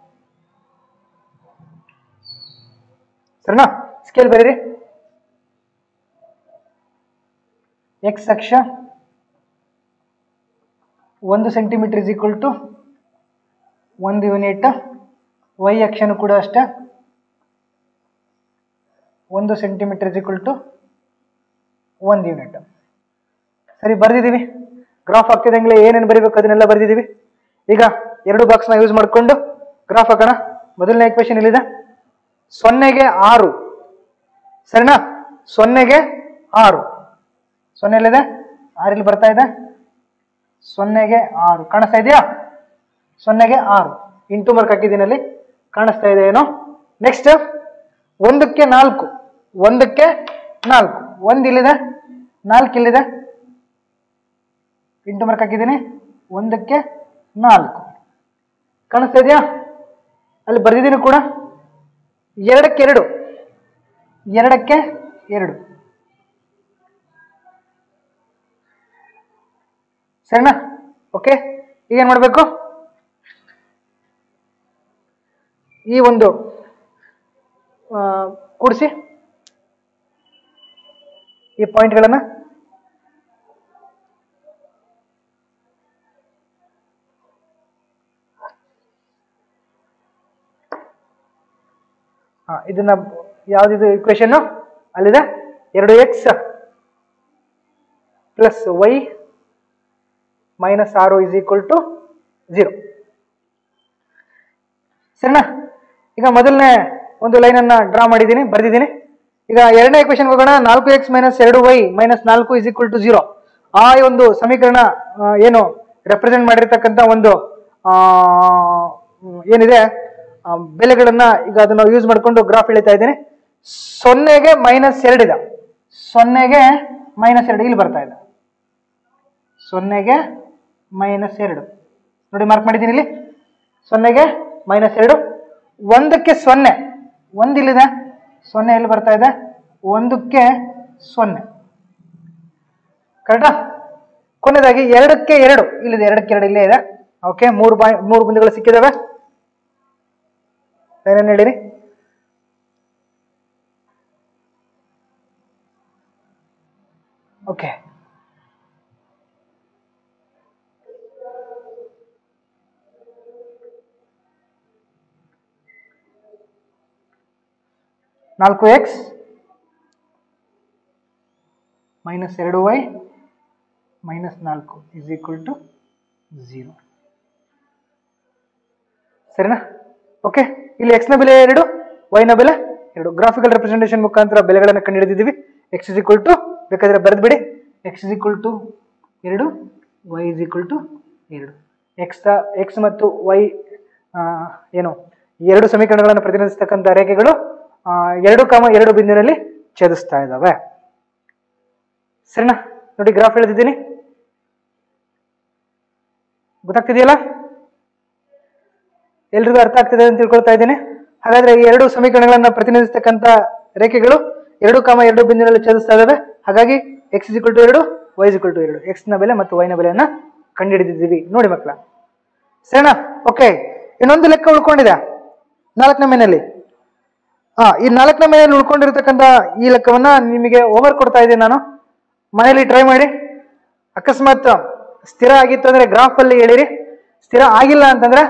ಸರಿನಾ ಸ್ಕೇಲ್ ಬರೀರಿ ಎಕ್ಸ್ ಅಕ್ಷ ಒಂದು ಸೆಂಟಿಮೀಟರ್ ಇಸ್ ಈಕ್ವಲ್ ಟು ಒಂದು ಯೂನಿಟ್ ವೈ ಅಕ್ಷನು ಕೂಡ ಅಷ್ಟೇ ಒಂದು ಸೆಂಟಿಮೀಟರ್ ಇಸ್ ಈಕ್ವಲ್ ಟು ಒಂದು ಯೂನಿಟ್ ಸರಿ ಬರ್ದಿದ್ದೀವಿ ಗ್ರಾಫ್ ಹಾಕ್ತಿದಂಗೆ ಏನೇನು ಬರೀಬೇಕು ಅದನ್ನೆಲ್ಲ ಬರ್ದಿದ್ದೀವಿ ಈಗ ಎರಡು ಬಾಕ್ಸ್ನ ಯೂಸ್ ಮಾಡಿಕೊಂಡು ಗ್ರಾಫ್ ಹಾಕೋಣ ಮೊದಲನೇ ಇಕ್ವೇಶನ್ ಇಲ್ಲಿದೆ ಸೊನ್ನೆಗೆ ಆರು ಸರಿನಾ ಸೊನ್ನೆಗೆ ಆರು ಸೊನ್ನೆ ಎಲ್ಲಿದೆ ಆರು ಇಲ್ಲಿ ಬರ್ತಾ ಇದೆ ಸೊನ್ನೆಗೆ ಆರು ಕಾಣಿಸ್ತಾ ಇದೆಯಾ ಸೊನ್ನೆಗೆ ಆರು ಇಂಟು ಮಾರ್ಕ್ ಹಾಕಿದ್ದೀನಿ ಅಲ್ಲಿ ಕಾಣಿಸ್ತಾ ಇದೆ ಏನೋ ನೆಕ್ಸ್ಟ್ ಒಂದಕ್ಕೆ ನಾಲ್ಕು ಒಂದಕ್ಕೆ ನಾಲ್ಕು ಒಂದು ಇಲ್ಲಿದೆ ನಾಲ್ಕು ಇಲ್ಲಿದೆ ಇಂಟು ಮಾರ್ಕ್ ಹಾಕಿದ್ದೀನಿ ಒಂದಕ್ಕೆ ನಾಲ್ಕು ಕಾಣಿಸ್ತಾ ಇದೆಯಾ ಅಲ್ಲಿ ಬರ್ದಿದ್ದೀನಿ ಕೂಡ ಎರಡಕ್ಕೆ ಎರಡು ಎರಡಕ್ಕೆ ಎರಡು ಸರಿನಾ ಓಕೆ ಈಗ ಏನ್ ಮಾಡಬೇಕು ಈ ಒಂದು ಆ, ಕೂಡಿಸಿ ಈ ಪಾಯಿಂಟ್ಗಳನ್ನ ಹಾ ಇದನ್ನ ಯಾವ್ದಿದು ಇಕ್ವೇಶನ್ ಅಲ್ಲಿದೆ ಎರಡು ಎಕ್ಸ್ ಪ್ಲಸ್ ವೈ ಮೈನಸ್ ಆರು ಇಸ್ ಈಕ್ವಲ್ ಟು ಝೀರೋ ಸರಿನಾ ಈಗ ಮೊದಲನೇ ಒಂದು ಲೈನನ್ನು ಡ್ರಾ ಮಾಡಿದ್ದೀನಿ ಬರೆದಿದ್ದೀನಿ ಈಗ ಎರಡನೇ ಇಕ್ವೇಶನ್ ಹೋಗೋಣ ನಾಲ್ಕು ಎಕ್ಸ್ ಮೈನಸ್ ಎರಡು ವೈ ಮೈನಸ್ ನಾಲ್ಕು ಇಸ್ ಈಕ್ವಲ್ ಟು ಜೀರೋ ಆ ಒಂದು ಸಮೀಕರಣ ಆ, ಏನು ರೆಪ್ರೆಸೆಂಟ್ ಮಾಡಿರ್ತಕ್ಕಂಥ ಒಂದು ಆ, ಮ್, ಏನಿದೆ ಆ, ಬೆಲೆಗಳನ್ನ ಈಗ ಅದನ್ನ ಯೂಸ್ ಮಾಡಿಕೊಂಡು ಗ್ರಾಫ್ ಎಳಿತಾ ಇದ್ದೀನಿ ಸೊನ್ನೆಗೆ ಮೈನಸ್ ಎರಡಿದೆ ಸೊನ್ನೆಗೆ ಮೈನಸ್ ಎರಡು ಇಲ್ಲಿ ಬರ್ತಾ ಇದೆ ಸೊನ್ನೆಗೆ ಮೈನಸ್ ಎರಡು ನೋಡಿ ಮಾರ್ಕ್ ಮಾಡಿದ್ದೀನಿ ಇಲ್ಲಿ ಸೊನ್ನೆಗೆ ಮೈನಸ್ ಎರಡು ಒಂದಕ್ಕೆ ಸೊನ್ನೆ ಒಂದು ಇಲ್ಲಿದೆ ಸೊನ್ನೆ ಎಲ್ಲಿ ಬರ್ತಾ ಇದೆ ಒಂದಕ್ಕೆ ಸೊನ್ನೆ ಕರೆಕ್ಟಾ ಕೊನೆಯದಾಗಿ ಎರಡಕ್ಕೆ ಎರಡು ಇಲ್ಲಿದೆ ಎರಡಕ್ಕೆ ಎರಡು ಇಲ್ಲೇ ಇದೆ ಓಕೆ ಮೂರು ಬಾಯ್ ಮೂರು ಬಿಂದುಗಳು ಸಿಕ್ಕಿದಾವೆ ಏನೇನು ಹೇಳಿರಿ ಓಕೆ ನಾಲ್ಕು ಎಕ್ಸ್ ಮೈನಸ್ ಎರಡು ವೈ ಮೈನಸ್ ನಾಲ್ಕು ಇಸ್ ಈಕ್ವಲ್ ಟು ಝೀರೋ ಸರಿನಾ ಓಕೆ ಇಲ್ಲಿ ಎಕ್ಸ್ನ ಬೆಲೆ ಎರಡು ವೈನ ಬೆಲೆ ಎರಡು ಗ್ರಾಫಿಕಲ್ ರೆಪ್ರೆಸೆಂಟೇಷನ್ ಮುಖಾಂತರ ಬೆಲೆಗಳನ್ನು ಕಂಡುಹಿಡಿದಿದ್ದೀವಿ ಎಕ್ಸ್ ಇಸ್ ಈಕ್ವಲ್ ಟು ಬೇಕಾದ್ರೆ ಬರೆದ್ಬಿಡಿ ಎಕ್ಸ್ ಇಸ್ ಈಕ್ವಲ್ ಟು ಎರಡು ವೈ ಇಸ್ ಈಕ್ವಲ್ ಟು ಎರಡು ಎಕ್ಸ್ ಎಕ್ಸ್ ಮತ್ತು ವೈ ಏನು ಈ ಎರಡು ಸಮೀಕರಣಗಳನ್ನು ಪ್ರತಿನಿಧಿಸ್ತಕ್ಕಂಥ ರೇಖೆಗಳು ಆ, ಎರಡು ಕಾಮ ಎರಡು ಬಿಂದುವಿನಲ್ಲಿ ಛೇದಿಸ್ತಾ ಇದ್ದಾವೆ ಸರಿನಾ ನೋಡಿ ಗ್ರಾಫ್ ಎಳೆದಿದ್ದೀನಿ ಗೊತ್ತಾಗ್ತಿದೆಯಲ್ಲ ಎಲ್ರಿಗೂ ಅರ್ಥ ಆಗ್ತಿದೆ ಅಂತ ತಿಳ್ಕೊಳ್ತಾ ಇದ್ದೀನಿ ಹಾಗಾದ್ರೆ ಈ ಎರಡು ಸಮೀಕರಣಗಳನ್ನ ಪ್ರತಿನಿಧಿಸ್ತಕ್ಕಂಥ ರೇಖೆಗಳು ಎರಡು ಕಾಮ ಎರಡು ಬಿಂದುವಿನಲ್ಲಿ ಛೇದಿಸ್ತಾ ಇದ್ದಾವೆ ಹಾಗಾಗಿ ಎಕ್ಸ್ ಇಕ್ವಲ್ ಟು ಎರಡು ವೈ ಇಕ್ವಲ್ ಟು ಎರಡು ಎಕ್ಸ್ ನ ಬೆಲೆ ಮತ್ತು ವೈ ನ ಬೆಲೆಯನ್ನ ಕಂಡುಹಿಡಿದಿದ್ದೀವಿ ನೋಡಿ ಮಕ್ಕಳ ಸರಿನಾ ಓಕೆ ಇನ್ನೊಂದು ಲೆಕ್ಕ ಉಳ್ಕೊಂಡಿದೆ ನಾಲ್ಕನೇ ಮೇನಲ್ಲಿ ಹಾ ಈ ನಾಲ್ಕನೇ ಮನೆಯಲ್ಲಿ ಉಳ್ಕೊಂಡಿರ್ತಕ್ಕಂಥ ಈ ಲೆಕ್ಕವನ್ನ ನಿಮಗೆ ಹೋಮ್ವರ್ಕ್ ಕೊಡ್ತಾ ಇದ್ದೀನಿ ನಾನು ಮನೆಯಲ್ಲಿ ಟ್ರೈ ಮಾಡಿ ಅಕಸ್ಮಾತ್ ಸ್ಥಿರ ಆಗಿತ್ತು ಅಂದ್ರೆ ಗ್ರಾಫ್ ಅಲ್ಲಿ ಹೇಳಿರಿ ಸ್ಥಿರ ಆಗಿಲ್ಲ ಅಂತಂದ್ರೆ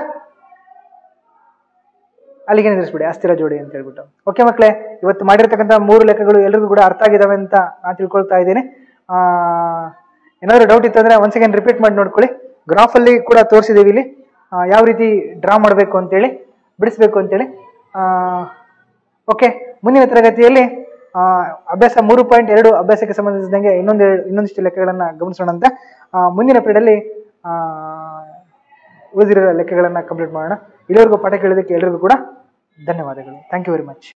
ಅಲ್ಲಿಗೆ ನಿಲ್ಲಿಸ್ಬಿಡಿ ಅಸ್ಥಿರ ಜೋಡಿ ಅಂತ ಹೇಳ್ಬಿಟ್ಟು ಓಕೆ ಮಕ್ಕಳೇ ಇವತ್ತು ಮಾಡಿರ್ತಕ್ಕಂಥ ಮೂರು ಲೆಕ್ಕಗಳು ಎಲ್ರಿಗೂ ಕೂಡ ಅರ್ಥ ಆಗಿದಾವೆ ಅಂತ ನಾನು ತಿಳ್ಕೊಳ್ತಾ ಇದ್ದೀನಿ ಆ, ಏನಾದ್ರು ಡೌಟ್ ಇತ್ತು ಅಂದ್ರೆ ಒಂದ್ ಸೆಕೆಂಡ್ ರಿಪೀಟ್ ಮಾಡಿ ನೋಡ್ಕೊಳ್ಳಿ ಗ್ರಾಫ್ ಅಲ್ಲಿ ಕೂಡ ತೋರಿಸಿದೀವಿ ಇಲ್ಲಿ ಆ, ಯಾವ ರೀತಿ ಡ್ರಾ ಮಾಡಬೇಕು ಅಂತೇಳಿ ಬಿಡಿಸ್ಬೇಕು ಅಂತೇಳಿ ಓಕೆ ಮುಂದಿನ ತರಗತಿಯಲ್ಲಿ ಆ, ಅಭ್ಯಾಸ ಮೂರು ಪಾಯಿಂಟ್ ಎರಡು ಅಭ್ಯಾಸಕ್ಕೆ ಸಂಬಂಧಿಸಿದಂಗೆ ಇನ್ನೊಂದು ಇನ್ನೊಂದಿಷ್ಟು ಲೆಕ್ಕಗಳನ್ನ ಗಮನಿಸೋಣಂತೆ ಆ, ಮುಂದಿನ ಪೀರಿಯಡಲ್ಲಿ ಉಳಿದಿರೋ ಲೆಕ್ಕಗಳನ್ನ ಕಂಪ್ಲೀಟ್ ಮಾಡೋಣ ಇಲ್ಲಿವರೆಗೂ ಪಾಠ ಕೇಳೋದಕ್ಕೆ ಎಲ್ರಿಗೂ ಕೂಡ ಧನ್ಯವಾದಗಳು ಥ್ಯಾಂಕ್ ಯು ವೆರಿ ಮಚ್